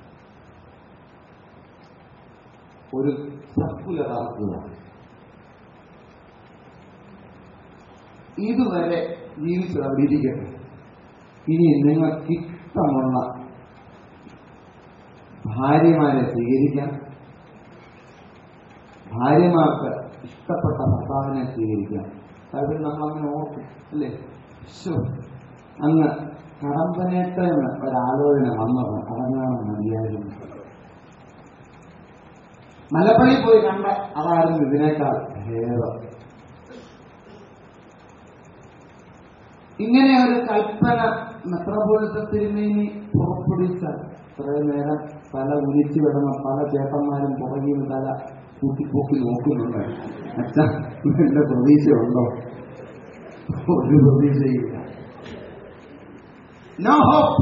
ഒരു സർക്കുലർ ഇറക്കുക ഇതുവരെ ജീവിച്ചത് അവിടെ ഇരിക്കട്ടെ ഇനി നിങ്ങൾക്ക് ഇഷ്ടമുള്ള ഭാര്യമാരെ സ്വീകരിക്കാം ഭാര്യമാർക്ക് ഇഷ്ടപ്പെട്ട ഭർത്താവിനെ സ്വീകരിക്കാം കാരണം നമ്മൾ അങ്ങനെ ഓർക്കും അല്ലേ ശോ, അങ്ങ് കടമ്പനേട്ട് എന്ന് ഒരാലോചന വന്നത് അടങ്ങാണ് മതിയായിരുന്നു മലപ്പള്ളി പോയി കണ്ട അതായിരുന്നു ഇതിനേക്കാൾ ഭേദം ഇങ്ങനെ ഒരു കൽപ്പന മെത്രപോലത്തെ തിരുമേനി പുറപ്പെടുവിച്ചാൽ ഇത്രയും നേരം തല ഉരിച്ചു കിടന്ന പല ചേട്ടന്മാരും പുറകിൽ തല കൂട്ടിപ്പോക്കി നോക്കുന്നുണ്ട് അച്ഛാ എന്റെ പ്രതീക്ഷയുണ്ടോ ഒരു പ്രതീക്ഷയില്ല നോ ഹോപ്പ്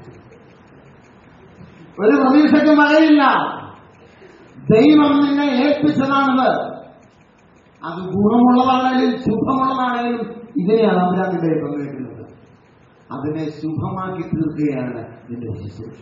ഒരു പ്രതീക്ഷയ്ക്ക് മഴയില്ല ദൈവം നിന്നെ ഏൽപ്പിച്ചതാണത് അത് ഗുണമുള്ളതാണേലും ശുഭമുള്ളതാണേലും ഇതിനെയാണ് അമരാന്റെ തന്നിരിക്കുന്നത് അതിനെ ശുഭമാക്കി തീർക്കുകയാണ് നിന്റെ ശുശ്രൂഷ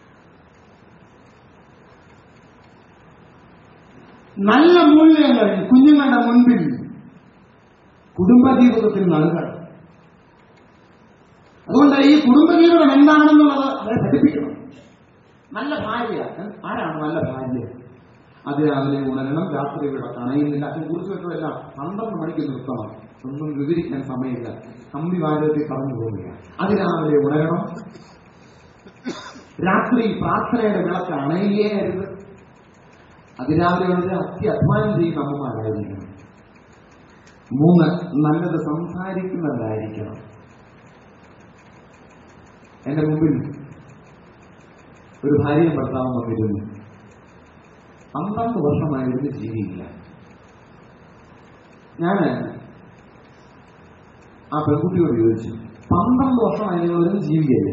നല്ല മൂല്യങ്ങൾ കുഞ്ഞുങ്ങളുടെ മുൻപിൽ കുടുംബജീവിതത്തിൽ നൽകണം അതുകൊണ്ട് ഈ കുടുംബജീവിതം എന്താണെന്നുള്ളത് അവരെ പഠിപ്പിക്കണം നല്ല ഭാര്യ ആരാണ് നല്ല ഭാര്യ അതിരാവിലെ ഉണരണം രാത്രി ഇവിടെ കണയുന്നില്ല അതിനെ കുറിച്ചിട്ടുമെല്ലാം പന്ത്രണ്ട് മണിക്ക് നിർത്തണം ഒന്നും വിവരിക്കാൻ സമയമില്ല കമ്പി വാരത്തിൽ പറഞ്ഞു പോവുക അതിരാവിലെ ഉണരണം രാത്രി പ്രാർത്ഥനയുടെ വിളക്ക് അണയുകയേ അരുത് അതിരാവിലെ വളരെ അത്യധ്വാനം ചെയ്യുന്ന അമ്മമാരായിരിക്കണം മൂന്ന് നല്ലത് സംസാരിക്കുന്നവരായിരിക്കണം എന്റെ മുമ്പിൽ ഒരു ഭാര്യയും ഭർത്താവും വന്നിരുന്നു പന്ത്രണ്ട് വർഷമായിരുന്നു ജീവിയില്ല ഞാൻ ആ പെൺകുട്ടിയോട് ചോദിച്ചു പന്ത്രണ്ട് വർഷമായിരുന്നു ഒരു ജീവിയല്ലേ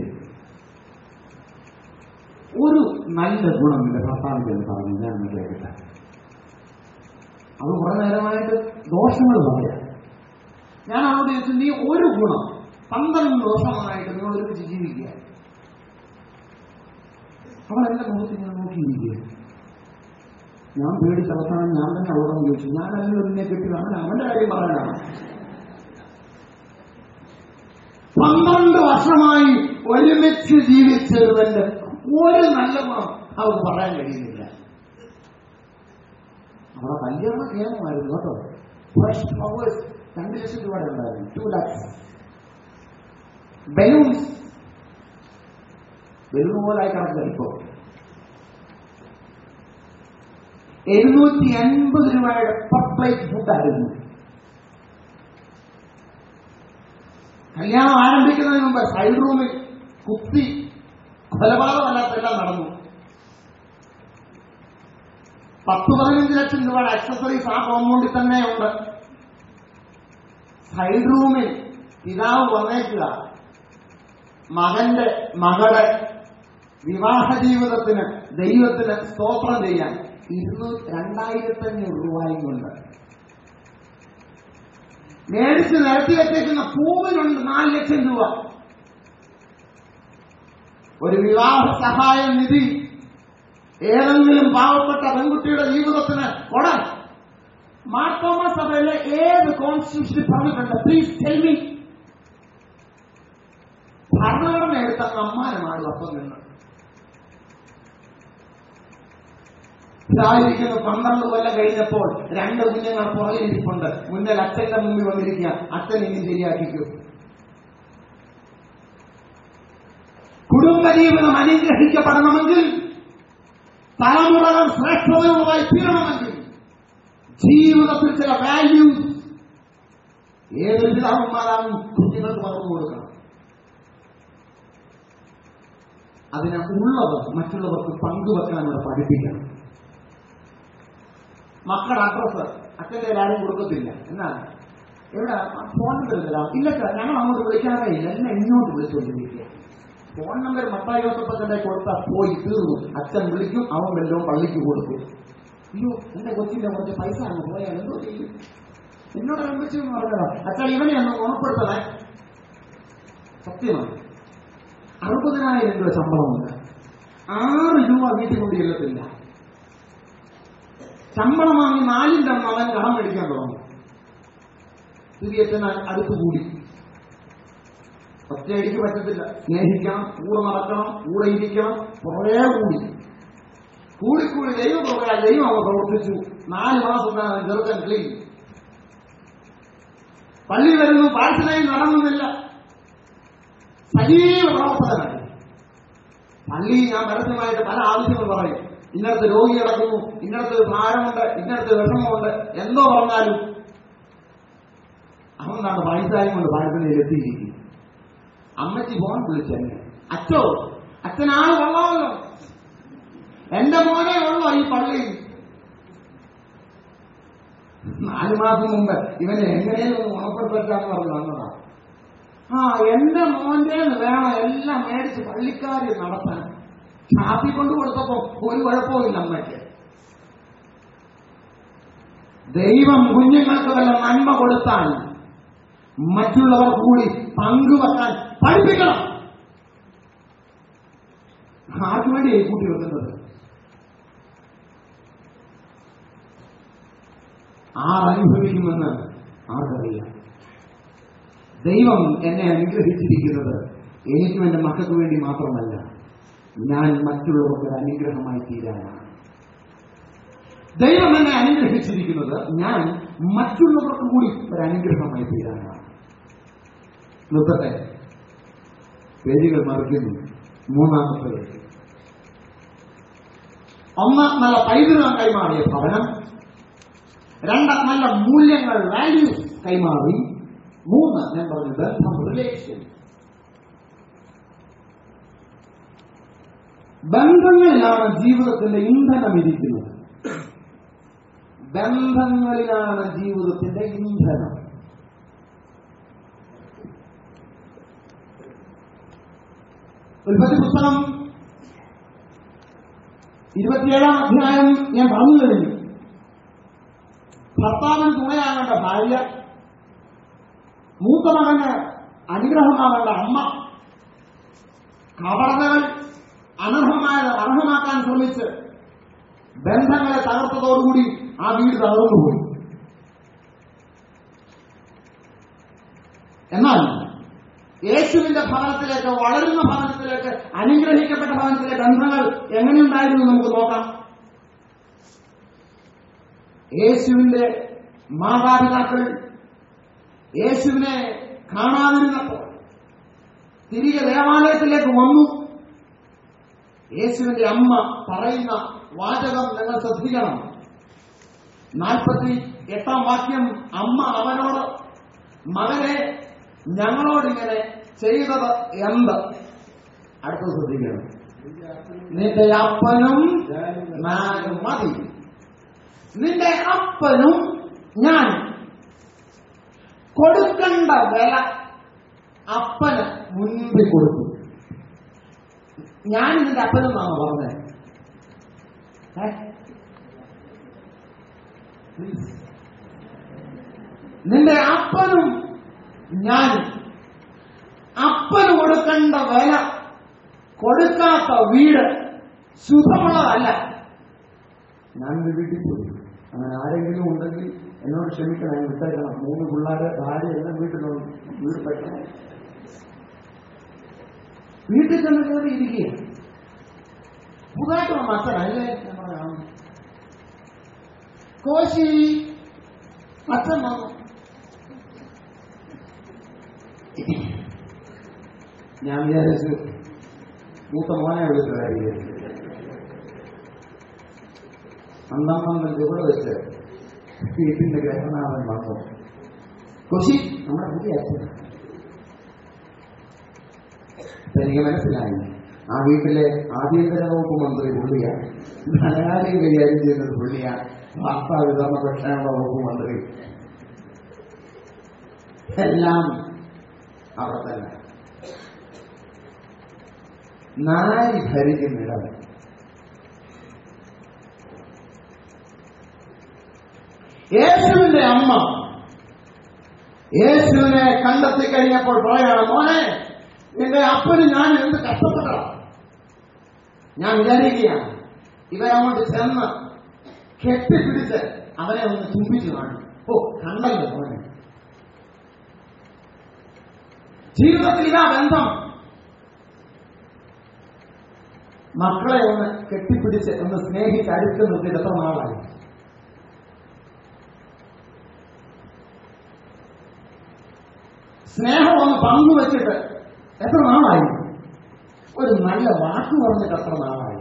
ഒരു നല്ല ഗുണം എന്റെ ഭർത്താവിന്റെ എന്ന് പറഞ്ഞു ഞാൻ ഒന്ന് കേൾക്കട്ടെ അത് കുറെ നേരമായിട്ട് ദോഷങ്ങൾ പറയാം ഞാൻ അവരോട് ചോദിച്ചു നീ ഒരു ഗുണം പന്ത്രണ്ട് വർഷമായിട്ട് നിങ്ങൾ ഒരുമിച്ച് ജീവിക്കുക അവൾ എന്റെ മുഖത്ത് ഞാൻ നോക്കിയിരിക്കുക ഞാൻ പേടിച്ചവസാനം ഞാൻ തന്നെ അവരോട് ചോദിച്ചു ഞാൻ അല്ലെങ്കിൽ നിന്നെ കെട്ടി അവൻ അവന്റെ കാര്യം പറയാനാണ് പന്ത്രണ്ട് വർഷമായി ഒരുമിച്ച് ജീവിച്ചതിന്റെ ഒരു നല്ല ഗുണം അവർക്ക് പറയാൻ കഴിയുന്നില്ല അവിടെ കല്യാണ നിയമമായിരുന്നു കേട്ടോ ഫ്രഷ് ഫ്ലവേഴ്സ് രണ്ട് ലക്ഷം രൂപയുടെ ഉണ്ടായിരുന്നു ടു ലാക്സ് ബലൂൺസ് ബലൂൺ പോലായി കിടക്കുക ഇപ്പോ എഴുന്നൂറ്റി അൻപത് രൂപയുടെ പെർ പ്ലേറ്റ് ഫുഡായിരുന്നു കല്യാണം ആരംഭിക്കുന്നതിന് മുമ്പ് സൈഡ് റൂമിൽ കുത്തി കൊലപാതകമല്ലാത്തെല്ലാം നടന്നു പത്ത് പതിനഞ്ച് ലക്ഷം രൂപയുടെ അക്സസറീസ് ആ കോമ്പൗണ്ടിൽ തന്നെ ഉണ്ട് സൈഡ് റൂമിൽ പിതാവ് വന്നേക്കുക മകന്റെ മകളെ വിവാഹ ജീവിതത്തിന് ദൈവത്തിന് സ്തോത്രം ചെയ്യാൻ ഇരുന്നൂറ്റി രണ്ടായിരത്തി അഞ്ഞൂറ് രൂപയും കൊണ്ട് മേടിച്ച് നിരത്തി വെച്ചേക്കുന്ന പൂവിനുണ്ട് നാല് ലക്ഷം രൂപ ഒരു വിവാഹ സഹായ നിധി ഏതെങ്കിലും പാവപ്പെട്ട പെൺകുട്ടിയുടെ ജീവിതത്തിന് കൊടാൻ മാർത്തോമ സഭയിലെ ഏത് കോൺസ്റ്റിറ്റ്യൂഷനിൽ പറഞ്ഞിട്ടുണ്ട് പ്ലീസ് ടെൽമി ഭരണഘടന എടുത്ത സമ്മാനമാണ് ഒപ്പം നിന്ന് ഇതായിരിക്കുന്ന പന്ത്രണ്ട് കൊല്ലം കഴിഞ്ഞപ്പോൾ രണ്ട് കുഞ്ഞുങ്ങൾ പുറകിലിരിപ്പുണ്ട് മുന്നിൽ അച്ഛന്റെ മുമ്പിൽ വന്നിരിക്കുക അച്ഛൻ ഇനി ശരിയാക്കിക്കും കുടുംബജീവിതം അനുഗ്രഹിക്കപ്പെടണമെങ്കിൽ തലമുറകൾ ശ്രേഷ്ഠതയുള്ളതായി തീരണമെങ്കിൽ ജീവിതത്തിൽ ചില വാല്യൂസ് ഏതൊരു പിതാവന്മാരാണ് കുഞ്ഞുങ്ങൾക്ക് പകർന്നു കൊടുക്കണം അതിന് ഉള്ളത് മറ്റുള്ളവർക്ക് പങ്കുവെക്കാൻ അവർ പഠിപ്പിക്കണം മക്കളുടെ അഡ്രസ് അച്ഛൻ്റെ ആരും കൊടുക്കത്തില്ല എന്നാൽ എവിടെ ഫോൺ നമ്പർ തരാം ഇല്ല സാർ ഞങ്ങൾ അങ്ങോട്ട് വിളിക്കാറേ ഇല്ല എന്നെ ഇങ്ങോട്ട് വിളിച്ചുകൊണ്ടിരിക്കുക ഫോൺ നമ്പർ മത്തായി ജോസഫത്തിന്റെ കൊടുത്താൽ പോയി തീർന്നു അച്ഛൻ വിളിക്കും അവൻ വല്ലതും പള്ളിക്ക് കൊടുക്കും അയ്യോ എന്റെ കൊച്ചിന്റെ കുറച്ച് പൈസ അങ്ങ് പോയാൽ എന്തോ ചെയ്യും എന്നോട് ആരംഭിച്ചു എന്ന് പറഞ്ഞതാ അച്ഛൻ ഇവനെ ഒന്ന് ഗുണപ്പെടുത്തണേ സത്യമാണ് അറുപതിനായിരം രൂപ ശമ്പളമുണ്ട് ആറ് രൂപ വീട്ടിൽ കൊണ്ട് ചെല്ലത്തില്ല ശമ്പളം വാങ്ങി നാലിന്റെ അന്ന് അവൻ കടം മേടിക്കാൻ തുടങ്ങും സ്ഥിതിയച്ഛൻ അടുത്തുകൂടി ഒറ്റയടിക്ക് പറ്റത്തില്ല സ്നേഹിക്കണം കൂടെ നടക്കണം കൂടെ ഇരിക്കണം കുറേ കൂടി കൂടിക്കൂടി ദൈവം പ്രകാരം ദൈവം അവർ പ്രവർത്തിച്ചു നാല് മാസം തന്നെ ചെറുക്കൻ ക്ലീൻ പള്ളി വരുന്നു പാഴ്സലായി നടന്നുന്നില്ല സജീവ പ്രവർത്തനമാണ് പള്ളി ഞാൻ പരസ്യമായിട്ട് പല ആവശ്യങ്ങൾ പറയും ഇന്നടത്ത് രോഗി കിടക്കുന്നു ഇന്നടത്ത് ഭാരമുണ്ട് ഇന്നടത്ത് വിഷമമുണ്ട് എന്തോ പറഞ്ഞാലും അവൻ നാണ് പൈസായും കൊണ്ട് പാഴ്സലയിൽ എത്തിയിരിക്കും അമ്മച്ചി ഫോൺ വിളിച്ചെന്നെ അച്ചോ അച്ഛനാണ് കൊള്ളാമല്ലോ എന്റെ മോനെ ഉള്ളോ ഈ പള്ളിയിൽ നാലു മാസം മുമ്പ് ഇവനെ എങ്ങനെയും ഒന്ന് ഗുണപ്പെടുത്താന്ന് പറഞ്ഞു വന്നതാ ആ എന്റെ മോന്റെ വേണം എല്ലാം മേടിച്ച് പള്ളിക്കാരി നടത്താൻ ഷാപ്പി കൊണ്ടു കൊടുത്തപ്പോ ഒരു കുഴപ്പമില്ല അമ്മയ്ക്ക് ദൈവം കുഞ്ഞുങ്ങൾക്ക് വല്ല നന്മ കൊടുത്താൽ മറ്റുള്ളവർ കൂടി പങ്കുവെക്കാൻ പഠിപ്പിക്കണം ആർക്കു വേണ്ടിയായി കൂട്ടി വെക്കുന്നത് ആരനുഭവിക്കുമെന്ന് ആർക്കറിയാം ദൈവം എന്നെ അനുഗ്രഹിച്ചിരിക്കുന്നത് എനിക്കും എന്റെ മക്കൾക്ക് വേണ്ടി മാത്രമല്ല ഞാൻ മറ്റുള്ളവർക്ക് ഒരു അനുഗ്രഹമായി തീരാനാണ് ദൈവം എന്നെ അനുഗ്രഹിച്ചിരിക്കുന്നത് ഞാൻ മറ്റുള്ളവർക്ക് കൂടി ഒരു അനുഗ്രഹമായി തീരാനാണ് നിർത്തട്ടെ പേരുകൾ മറിക്കുന്നു മൂന്നാമത്തെ ഒന്ന് നല്ല പൈതൃകം കൈമാറിയ ഭവനം രണ്ട് നല്ല മൂല്യങ്ങൾ വാല്യൂസ് കൈമാറി മൂന്ന് ഞാൻ പറഞ്ഞു ബന്ധം റിലേഷൻ ബന്ധങ്ങളിലാണ് ജീവിതത്തിന്റെ ഇന്ധനം ഇരിക്കുന്നത് ബന്ധങ്ങളിലാണ് ജീവിതത്തിന്റെ ഇന്ധനം ഉൽപ്പത്തി പുസ്തകം ഇരുപത്തിയേഴാം അധ്യായം ഞാൻ പറഞ്ഞു കഴിഞ്ഞു ഭർത്താവിന് തുണയാകേണ്ട ഭാര്യ മൂത്ത മകന് അനുഗ്രഹമാകേണ്ട അമ്മ കവർന്നകൾ അനർഹമായത് അർഹമാക്കാൻ ശ്രമിച്ച് ബന്ധങ്ങളെ തകർത്തതോടുകൂടി ആ വീട് തകർന്നുപോയി എന്നാൽ യേശുവിന്റെ ഭവനത്തിലേക്ക് വളരുന്ന ഭവനത്തിലേക്ക് അനുഗ്രഹിക്കപ്പെട്ട ഭവനത്തിലെ ബന്ധങ്ങൾ എങ്ങനെയുണ്ടായിരുന്നു നമുക്ക് നോക്കാം യേശുവിന്റെ മാതാപിതാക്കൾ യേശുവിനെ കാണാതിരുന്നപ്പോൾ തിരികെ ദേവാലയത്തിലേക്ക് വന്നു യേശുവിന്റെ അമ്മ പറയുന്ന വാചകം നിങ്ങൾ ശ്രദ്ധിക്കണം നാൽപ്പത്തി എട്ടാം വാക്യം അമ്മ അവനോട് മകനെ ഞങ്ങളോടിങ്ങനെ ചെയ്തത് എന്ത് അടുത്തത് ശ്രദ്ധിക്കണം നിന്റെ അപ്പനും ഞാനും മതി നിന്റെ അപ്പനും ഞാൻ കൊടുക്കേണ്ട വില അപ്പന് മുൻപിൽ കൊടുത്തു ഞാൻ നിന്റെ അപ്പനെന്നാണോ പറഞ്ഞത് ഏ? നിന്റെ അപ്പനും ഞാനും അപ്പന് കൊടുക്കേണ്ട വില കൊടുക്കാത്ത വീട് ശുഭമുള്ളതല്ല ഞാൻ ഒരു വീട്ടിൽ പോയി അങ്ങനെ ആരെങ്കിലും ഉണ്ടെങ്കിൽ എന്നോട് ക്ഷമിക്കണം ഞാൻ വിട്ടേക്കണം മൂന്ന് പിള്ളേരെ ഭാര്യ എല്ലാം വീട്ടിലുണ്ട് വീട് പറ്റണം വീട്ടിൽ ചെന്ന് കയറി ഇരിക്കുക പുതുതായിട്ട് വന്ന അച്ഛനല്ലേ ഞാൻ പറഞ്ഞു കോശി അച്ഛൻ വന്നു ഞാൻ വിചാരിച്ചു മൂത്ത മോനെ വിളിച്ചതായിരിക്കും അന്നാം പന്ത്രണ്ട് ഇവിടെ വെച്ച് വീട്ടിന്റെ ഗ്രഹനാഥൻ വന്നു കൊശി നമ്മുടെ പുതിയ അച്ഛൻ എനിക്ക് മനസ്സിലായി ആ വീട്ടിലെ ആഭ്യന്തര വകുപ്പ് മന്ത്രി പുള്ളിയാണ് ധനകാര്യം കൈകാര്യം ചെയ്യുന്നത് പുള്ളിയാണ് വാർത്താ വിതരണ പ്രക്ഷേപണ വകുപ്പ് മന്ത്രി എല്ലാം അവിടെ തന്നെ നാരി ഭരിക്കുന്നിടം യേശുവിന്റെ അമ്മ യേശുവിനെ കണ്ടെത്തി കഴിഞ്ഞപ്പോൾ പറയാണ് മോനെ നിന്റെ അപ്പന് ഞാൻ എന്ത് കഷ്ടപ്പെട്ട ഞാൻ വിചാരിക്കുകയാണ് ഇവരങ്ങോട്ട് ചെന്ന് കെട്ടിപ്പിടിച്ച് അവനെ ഒന്ന് ചുംബിച്ചു കാണും ഓ കണ്ടല്ലോ മോനെ ജീവിതത്തിൽ ഇതാ ബന്ധം മക്കളെ ഒന്ന് കെട്ടിപ്പിടിച്ച് ഒന്ന് സ്നേഹിച്ച് അടുത്ത് നിർത്തിയിട്ട് എത്ര നാളായി സ്നേഹം ഒന്ന് പങ്കുവെച്ചിട്ട് എത്ര നാളായി ഒരു നല്ല വാക്ക് പറഞ്ഞിട്ട് എത്ര നാളായി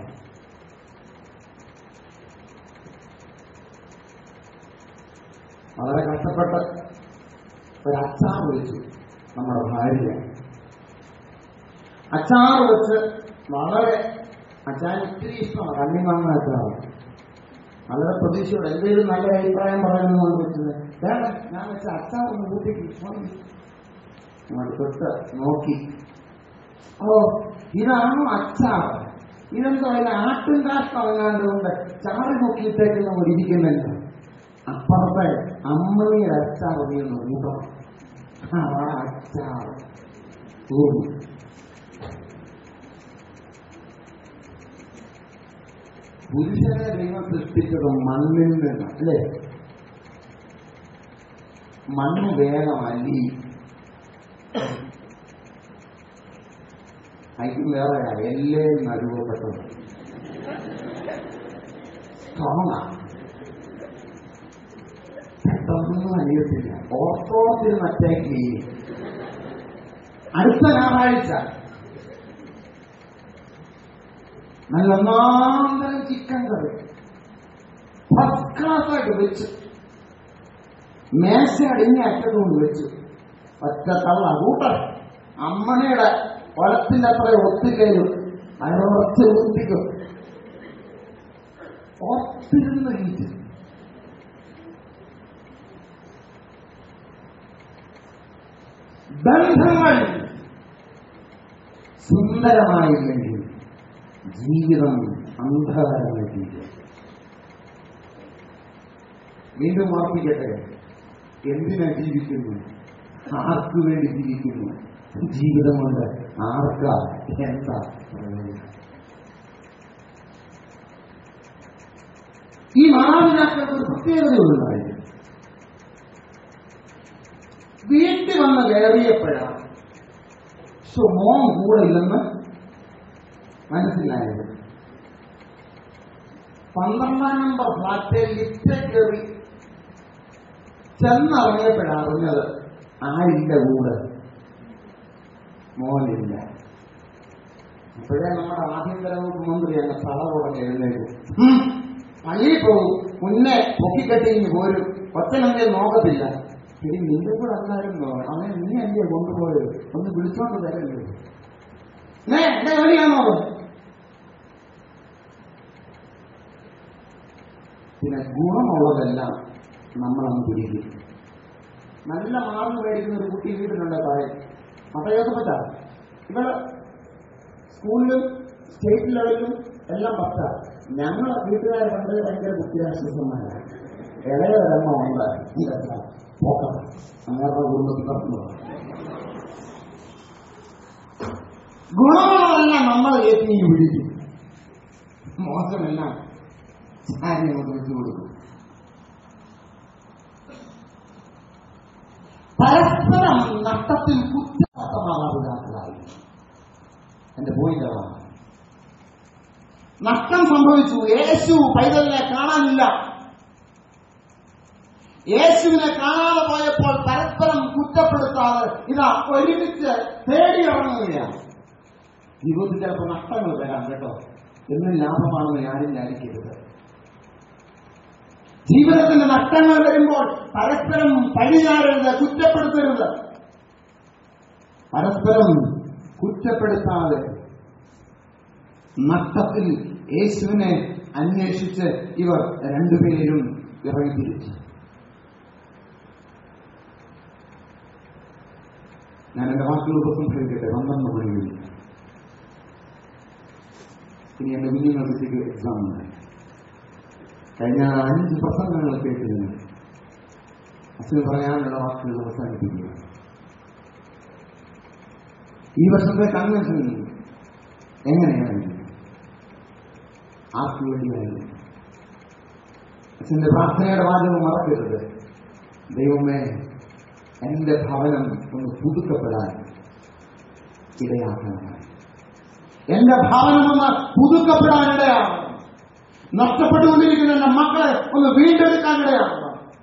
വളരെ കഷ്ടപ്പെട്ട് ഒരു അച്ചാർ വിളിച്ചു നമ്മുടെ ഭാര്യ അച്ചാർ വെച്ച് വളരെ അച്ചാൻ ഒത്തിരി ഇഷ്ടമാണ് കണ്ണിമാങ്ങ അച്ചാർ വളരെ പ്രതീക്ഷയോടെ എന്തെങ്കിലും നല്ല അഭിപ്രായം പറയാമെന്നാണ് വെച്ചത് വേണം ഞാൻ വെച്ച അച്ചാർ ഒന്ന് കൂട്ടിക്ക് അങ്ങോട്ട് തൊട്ട് നോക്കി ഓ ഇതാണോ അച്ചാർ ഇതെന്തോ അതിന് ആട്ടും കാഷ്ടം എങ്ങാണ്ടുകൊണ്ട് ചാറി നോക്കിയിട്ടേക്കുന്ന ഒരു ഇരിക്കുന്നില്ല അപ്പുറത്തെ അമ്മയുടെ അച്ചാർ ഒന്ന് കൂട്ടണം ആ അച്ചാർ തോന്നി പുരുഷനെ ദൈവം സൃഷ്ടിച്ചത് മണ്ണിൽ നിന്ന് അല്ലേ മണ്ണ് വേഗം അല്ലി അതിക്കും വേറെ എല്ലേ നടുവപ്പെട്ടത് സ്ട്രോങ് പെട്ടെന്നൊന്നും അലിയത്തില്ല ഓർത്തോത്തിരുന്ന് അറ്റാക്ക് ചെയ്യും അടുത്ത ഞായറാഴ്ച നല്ല ഒന്നാന്തരം ചിക്കൻ കറി ഫസ്റ്റ് ക്ലാസ്സായിട്ട് വെച്ചു മേശ അടിഞ്ഞ അറ്റത്തുകൊണ്ട് വെച്ചു ഒറ്റ തള്ള കൂട്ട അമ്മണിയുടെ ഒലത്തിന്റെ അത്ര ഒത്തുകയും അതിനോടൊത്ത് ഊട്ടിക്കും ഓർത്തിരുന്ന രീതി ബന്ധങ്ങൾ സുന്ദരമായില്ലെങ്കിൽ ജീവിതം അന്ധകാരമായി തീരും വീണ്ടും ഓർപ്പിക്കട്ടെ എന്തിനാ ജീവിക്കുന്നു ആർക്കു വേണ്ടി ജീവിക്കുന്നു ജീവിതം കൊണ്ട് ആർക്കാ എന്താ പ്രയോജനം ഈ മാതാപിതാക്കൾക്ക് ഒരു പ്രത്യേകതയുള്ളതായിരുന്നു വീട്ടിൽ വന്ന് കയറിയപ്പോഴാണ് പക്ഷെ മോൻ കൂടെ ഇല്ലെന്ന് മനസ്സിലായത് പന്ത്രണ്ടാം നമ്പർ ഫ്ലാറ്റിൽ ലിഫ്റ്റ് കയറി ചെന്നറിഞ്ഞപ്പോഴാണ് അറിഞ്ഞത് ആരില്ല കൂടെ മോനില്ല അപ്പോഴേ നമ്മുടെ ആഭ്യന്തര വകുപ്പ് മന്ത്രി അങ്ങ് തല തുടങ്ങി എഴുന്നേക്കും പള്ളിയിൽ പോകും മുന്നേ പൊക്കിക്കെട്ടിങ്ങ് പോരും ഒറ്റനന്തേ നോക്കത്തില്ല ഇനി നിന്റെ കൂടെ അല്ലായിരുന്നോ അങ്ങനെ നീ അല്ലേ കൊണ്ടുപോയത് ഒന്ന് വിളിച്ചോണ്ട് തരല്ലേ ഏ എന്റെ ജോലിയാണോ പിന്നെ ഗുണമുള്ളതെല്ലാം നമ്മളങ്ങ് പിടിക്കും നല്ല മാർഗ് മേടിക്കുന്ന ഒരു കുട്ടി വീട്ടിലുണ്ട് താഴെ മതയോധപ്പറ്റ ഇവിടെ സ്കൂളിലും സ്റ്റേറ്റ് ലെവലിലും എല്ലാം പറ്റ ഞങ്ങൾ വീട്ടുകാരെ കണ്ട് ഭയങ്കര ബുദ്ധിരാശ്വാസന്മാരാണ് ഇളയൊരമ്മ ഉണ്ട് ഇതെല്ലാം പോക്കാം അങ്ങേരുടെ കുടുംബത്തിൽ നടക്കുന്നത് ഗുണങ്ങളെല്ലാം നമ്മൾ ഏറ്റി പിടിക്കും മോശമെല്ലാം ചാരി നമുക്ക് വെച്ചു കൊടുക്കും പരസ്പരം നഷ്ടത്തിൽ കുറ്റാത്ത മാതാപിതാക്കളായി എന്റെ പോയിന്റ് അതാണ് നഷ്ടം സംഭവിച്ചു യേശു പൈതലിനെ കാണാനില്ല യേശുവിനെ കാണാതെ പോയപ്പോൾ പരസ്പരം കുറ്റപ്പെടുത്താതെ ഇതാ ഒരുമിച്ച് തേടിയിറങ്ങുകയാണ് ജീവിതത്തിൽ ചിലപ്പോൾ നഷ്ടങ്ങൾ വരാം കേട്ടോ എന്നും ലാഭമാണെന്ന് ആരും വിചാരിക്കരുത് ജീവിതത്തിന്റെ നഷ്ടങ്ങൾ വരുമ്പോൾ പരസ്പരം പഴിഞ്ഞാറരുത് കുറ്റപ്പെടുത്തരുത് പരസ്പരം കുറ്റപ്പെടുത്താതെ നഷ്ടത്തിൽ യേശുവിനെ അന്വേഷിച്ച് ഇവർ രണ്ടുപേരും ഇറങ്ങിത്തിരിച്ചു ഞാൻ എന്റെ വാക്കുകൾ ഉപസംഹരിക്കട്ടെ പന്ത്രണ്ട് മണിയിൽ ഇനി എന്റെ കുഞ്ഞുങ്ങൾക്ക് എക്സാം ഉണ്ട് കഴിഞ്ഞ അഞ്ച് പ്രസംഗങ്ങൾ കേട്ടിരുന്നു അച്ഛന് പറയാനുള്ള വാക്കുകൾ അവസാനിപ്പിക്കുക ഈ വർഷത്തെ കൺവെൻഷൻ എങ്ങനെയായിരുന്നു ആർക്ക് വേണ്ടിയായിരുന്നു അച്ഛന്റെ പ്രാർത്ഥനയുടെ വാചകം മറക്കരുത് ദൈവമേ എന്റെ ഭവനം ഒന്ന് പുതുക്കപ്പെടാൻ ഇടയാക്കണം എന്റെ ഭവനം ഒന്ന് പുതുക്കപ്പെടാൻ ഇടയാകണം നഷ്ടപ്പെട്ടുകൊണ്ടിരിക്കുന്ന എന്റെ മക്കളെ ഒന്ന് വീണ്ടെടുക്കാൻ ഇടയാകണം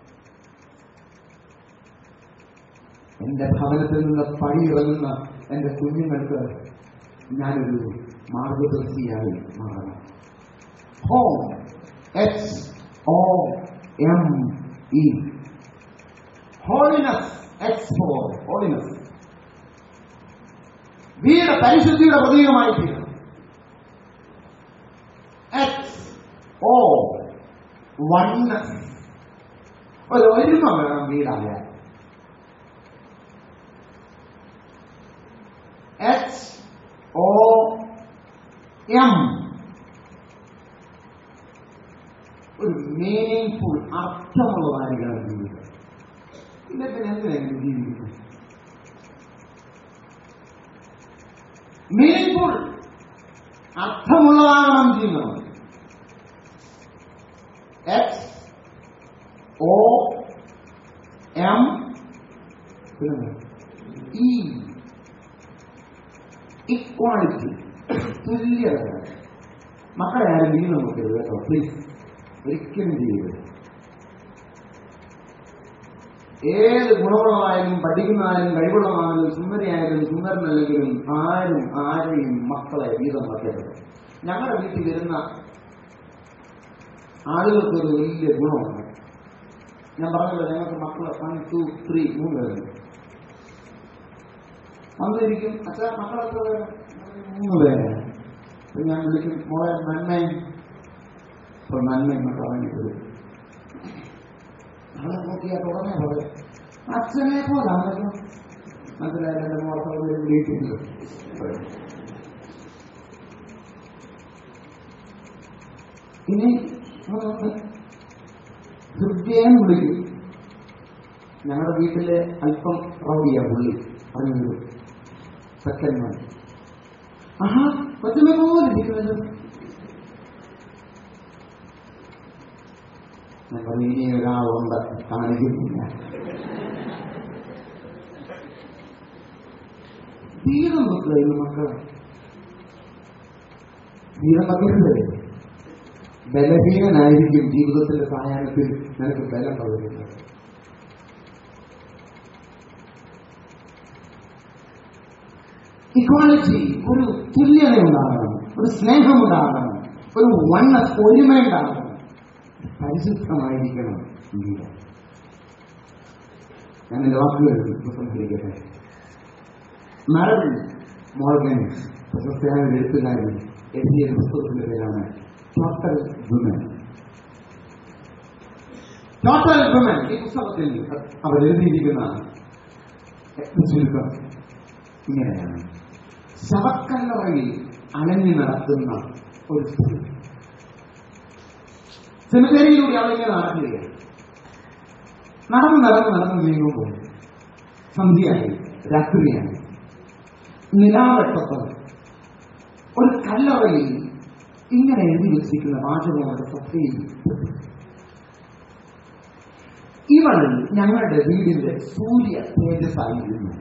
എന്റെ ഭവനത്തിൽ നിന്ന് പടിയിറങ്ങുന്ന എന്റെ കുഞ്ഞുങ്ങൾക്ക് ഞാനൊരു മാർഗദർശിയായി മാറണം home H O M E holiness X for holiness വീട് പരിശുദ്ധിയുടെ പ്രതീകമായി തീരണം എക്സ് ഓ വണ്ണസ് ഒരു ഒരുമ വേണം വീടായാൽ എച്ച് ഒ എം ഒരു മീനിങ് ഫുൾ അർത്ഥമുള്ളതായിരിക്കണം ജീവിതം ഇതൊക്കെ എന്തിനായിരുന്നു ജീവിക്കുന്നത് മീനിങ് ഫുൾ അർത്ഥമുള്ളതാകണം ജീവിതം X O M E equality തുല്യത മക്കളെ ആരും നീ നോക്കരുത് കേട്ടോ പ്ലീസ് ഒരിക്കലും ചെയ്യരുത് ഏത് ഗുണമുള്ളതായാലും പഠിക്കുന്നതായാലും കഴിവുള്ളതായാലും സുന്ദരിയായാലും സുന്ദരനല്ലെങ്കിലും ആരും ആരെയും മക്കളെ വീതം വയ്ക്കരുത് ഞങ്ങളുടെ വീട്ടിൽ വരുന്ന ആളുകൾക്ക് ഒരു വലിയ ഗുണമുണ്ട് ഞാൻ പറഞ്ഞല്ലോ ഞങ്ങൾക്ക് മക്കളെ വൺ ടു ത്രീ മൂന്ന് പേരുണ്ട് വന്നിരിക്കും അച്ഛാ മക്കളെത്ര പേര് മൂന്ന് പേര് അപ്പൊ ഞാൻ വിളിക്കും മോളെ നന്മയും ഇപ്പൊ നന്മയും പറഞ്ഞു വരും അവളെ നോക്കിയാൽ ഉടനെ പറയും അച്ഛനെ പോലാണല്ലോ മനസ്സിലായാലും എന്റെ മോർത്തവർ വീട്ടിൽ ഇനി ഹൃദയം വിളിക്കും ഞങ്ങളുടെ വീട്ടിലെ അല്പം റൗഡിയ പുള്ളി പറഞ്ഞു സെക്കൻഡ് മണി ആഹാ കൊച്ചുമേ പോലെ ഇരിക്കുന്നത് ഞാൻ പറഞ്ഞു ഇനി ഒരാളുണ്ട് കാണിക്കുന്നില്ല തീരം വെക്കുക മക്കളെ തീരം വെക്കരുത് ബലഹീനനായിരിക്കും ജീവിതത്തിന്റെ സായാഹ്നത്തിൽ നിനക്ക് ബലം പകരുന്നത് ഇക്വാളിറ്റി ഒരു തുല്യത ഉണ്ടാകണം ഒരു സ്നേഹമുണ്ടാകണം ഒരു വണ്ണ ഒരുമയുണ്ടാകണം പരിശുദ്ധമായിരിക്കണം ജീവിതം ഞാൻ എന്റെ വാക്കുകൾ സംസാരിക്കട്ടെ മരൺ മോർഗൻ പ്രശസ്തയായ ഒരു എഴുത്തുകാരൻ എഴുതിയ ഒരു പുസ്തകത്തിന്റെ പേരാണ് ടോട്ടൽ വുമൻ ടോട്ടൽ വുമൻ ഈ പുസ്തകത്തിൽ അവർ എഴുതിയിരിക്കുന്ന ചുരുക്കം ഇങ്ങനെയാണ് ശവക്കല്ലറയിൽ അലഞ്ഞു നടത്തുന്ന ഒരു സ്ത്രീ സെമിത്തേരിയിലൂടെ അവളിങ്ങനെ നടക്കുകയാണ് നടന്ന് നടന്ന് നടന്ന് നീങ്ങുമ്പോൾ സന്ധ്യയായി രാത്രിയായി നിലാവട്ടത്ത് ഒരു കല്ലറയിൽ ഇങ്ങനെ എഴുതി വെച്ചിരിക്കുന്ന വാചകങ്ങളുടെ സത്യയിൽ ഇവൾ ഞങ്ങളുടെ വീടിന്റെ സൂര്യ തേജസ്സായിരുന്നു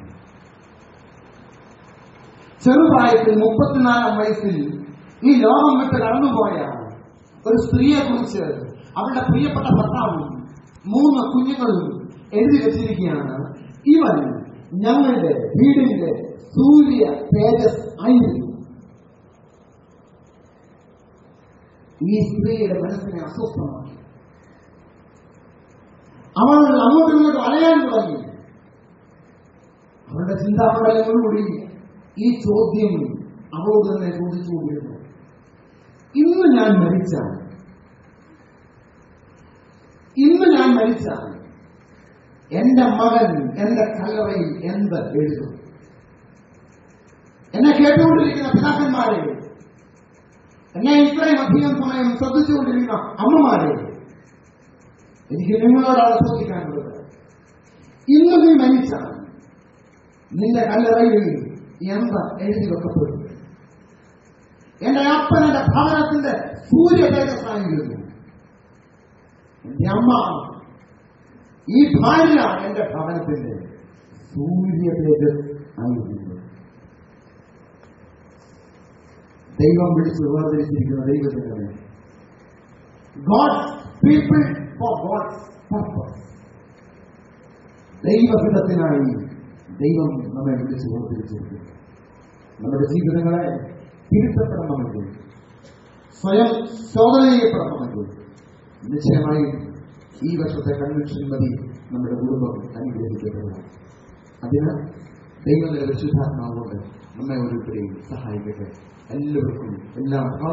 ചെറുപ്രായത്തിൽ മുപ്പത്തിനാലാം വയസ്സിൽ ഈ ലോകം വിട്ട് കടന്നുപോയ ഒരു സ്ത്രീയെ കുറിച്ച് അവളുടെ പ്രിയപ്പെട്ട ഭർത്താവും മൂന്ന് കുഞ്ഞുങ്ങളും എഴുതി വെച്ചിരിക്കുകയാണ് ഇവൻ ഞങ്ങളുടെ വീടിന്റെ സൂര്യ തേജസ് ആയിരുന്നു ഈ സ്ത്രീയുടെ മനസ്സിനെ അസ്വസ്ഥമാക്കി അവൾ അങ്ങോട്ടും ഇങ്ങോട്ടും അലയാൻ തുടങ്ങി അവളുടെ ചിന്താപടലങ്ങളോടുകൂടി ഈ ചോദ്യം അവളോട് തന്നെ ചോദിച്ചുകൊണ്ടിരുന്നു ഇന്ന് ഞാൻ മരിച്ചാൽ ഇന്ന് ഞാൻ മരിച്ചാൽ എന്റെ മകൻ എന്റെ കല്ലറയിൽ എന്ത് എഴുതും എന്നെ കേട്ടുകൊണ്ടിരിക്കുന്ന പിതാക്കന്മാരെ എന്നെ ഇത്രയും അധികം സമയം ശ്രദ്ധിച്ചുകൊണ്ടിരിക്കുന്ന അമ്മമാരെ എനിക്ക് നിങ്ങളോടാണ് ചോദിക്കാനുള്ളത് ഇന്ന് നീ മരിച്ചാൽ നിന്റെ കല്ലറയിൽ എന്ത് എഴുതി വെക്കപ്പെടും എന്റെ അപ്പൻ എന്റെ ഭവനത്തിന്റെ സൂര്യ തേജസ്സായിരുന്നു എന്റെ അമ്മ ഈ ഭാര്യ എന്റെ ഭവനത്തിന്റെ സൂര്യ തേജസ് ആയിരുന്നു ദൈവം വിളിച്ച് വേർതിരിച്ചിരിക്കുന്ന ദൈവത്തിന്റെ God people for God purpose ദൈവഹിതത്തിനായി ദൈവം നമ്മെ വിളിച്ച് വേർതിരിച്ചിരിക്കുന്നു നമ്മുടെ ജീവിതങ്ങളെ തിരുത്തപ്പെടണമെങ്കിൽ സ്വയം ശോധന ചെയ്യപ്പെടണമെങ്കിൽ നിശ്ചയമായും ഈ വർഷത്തെ കൺവെൻഷൻ മതി നമ്മുടെ കുടുംബം അനുഗ്രഹിക്കപ്പെടുക അതിന് ദൈവങ്ങളുടെ പരിശുദ്ധാത്മാവുകൊണ്ട് നമ്മെ ഓരോരുത്തരെയും സഹായിക്കട്ടെ എല്ലാവർക്കും എല്ലാ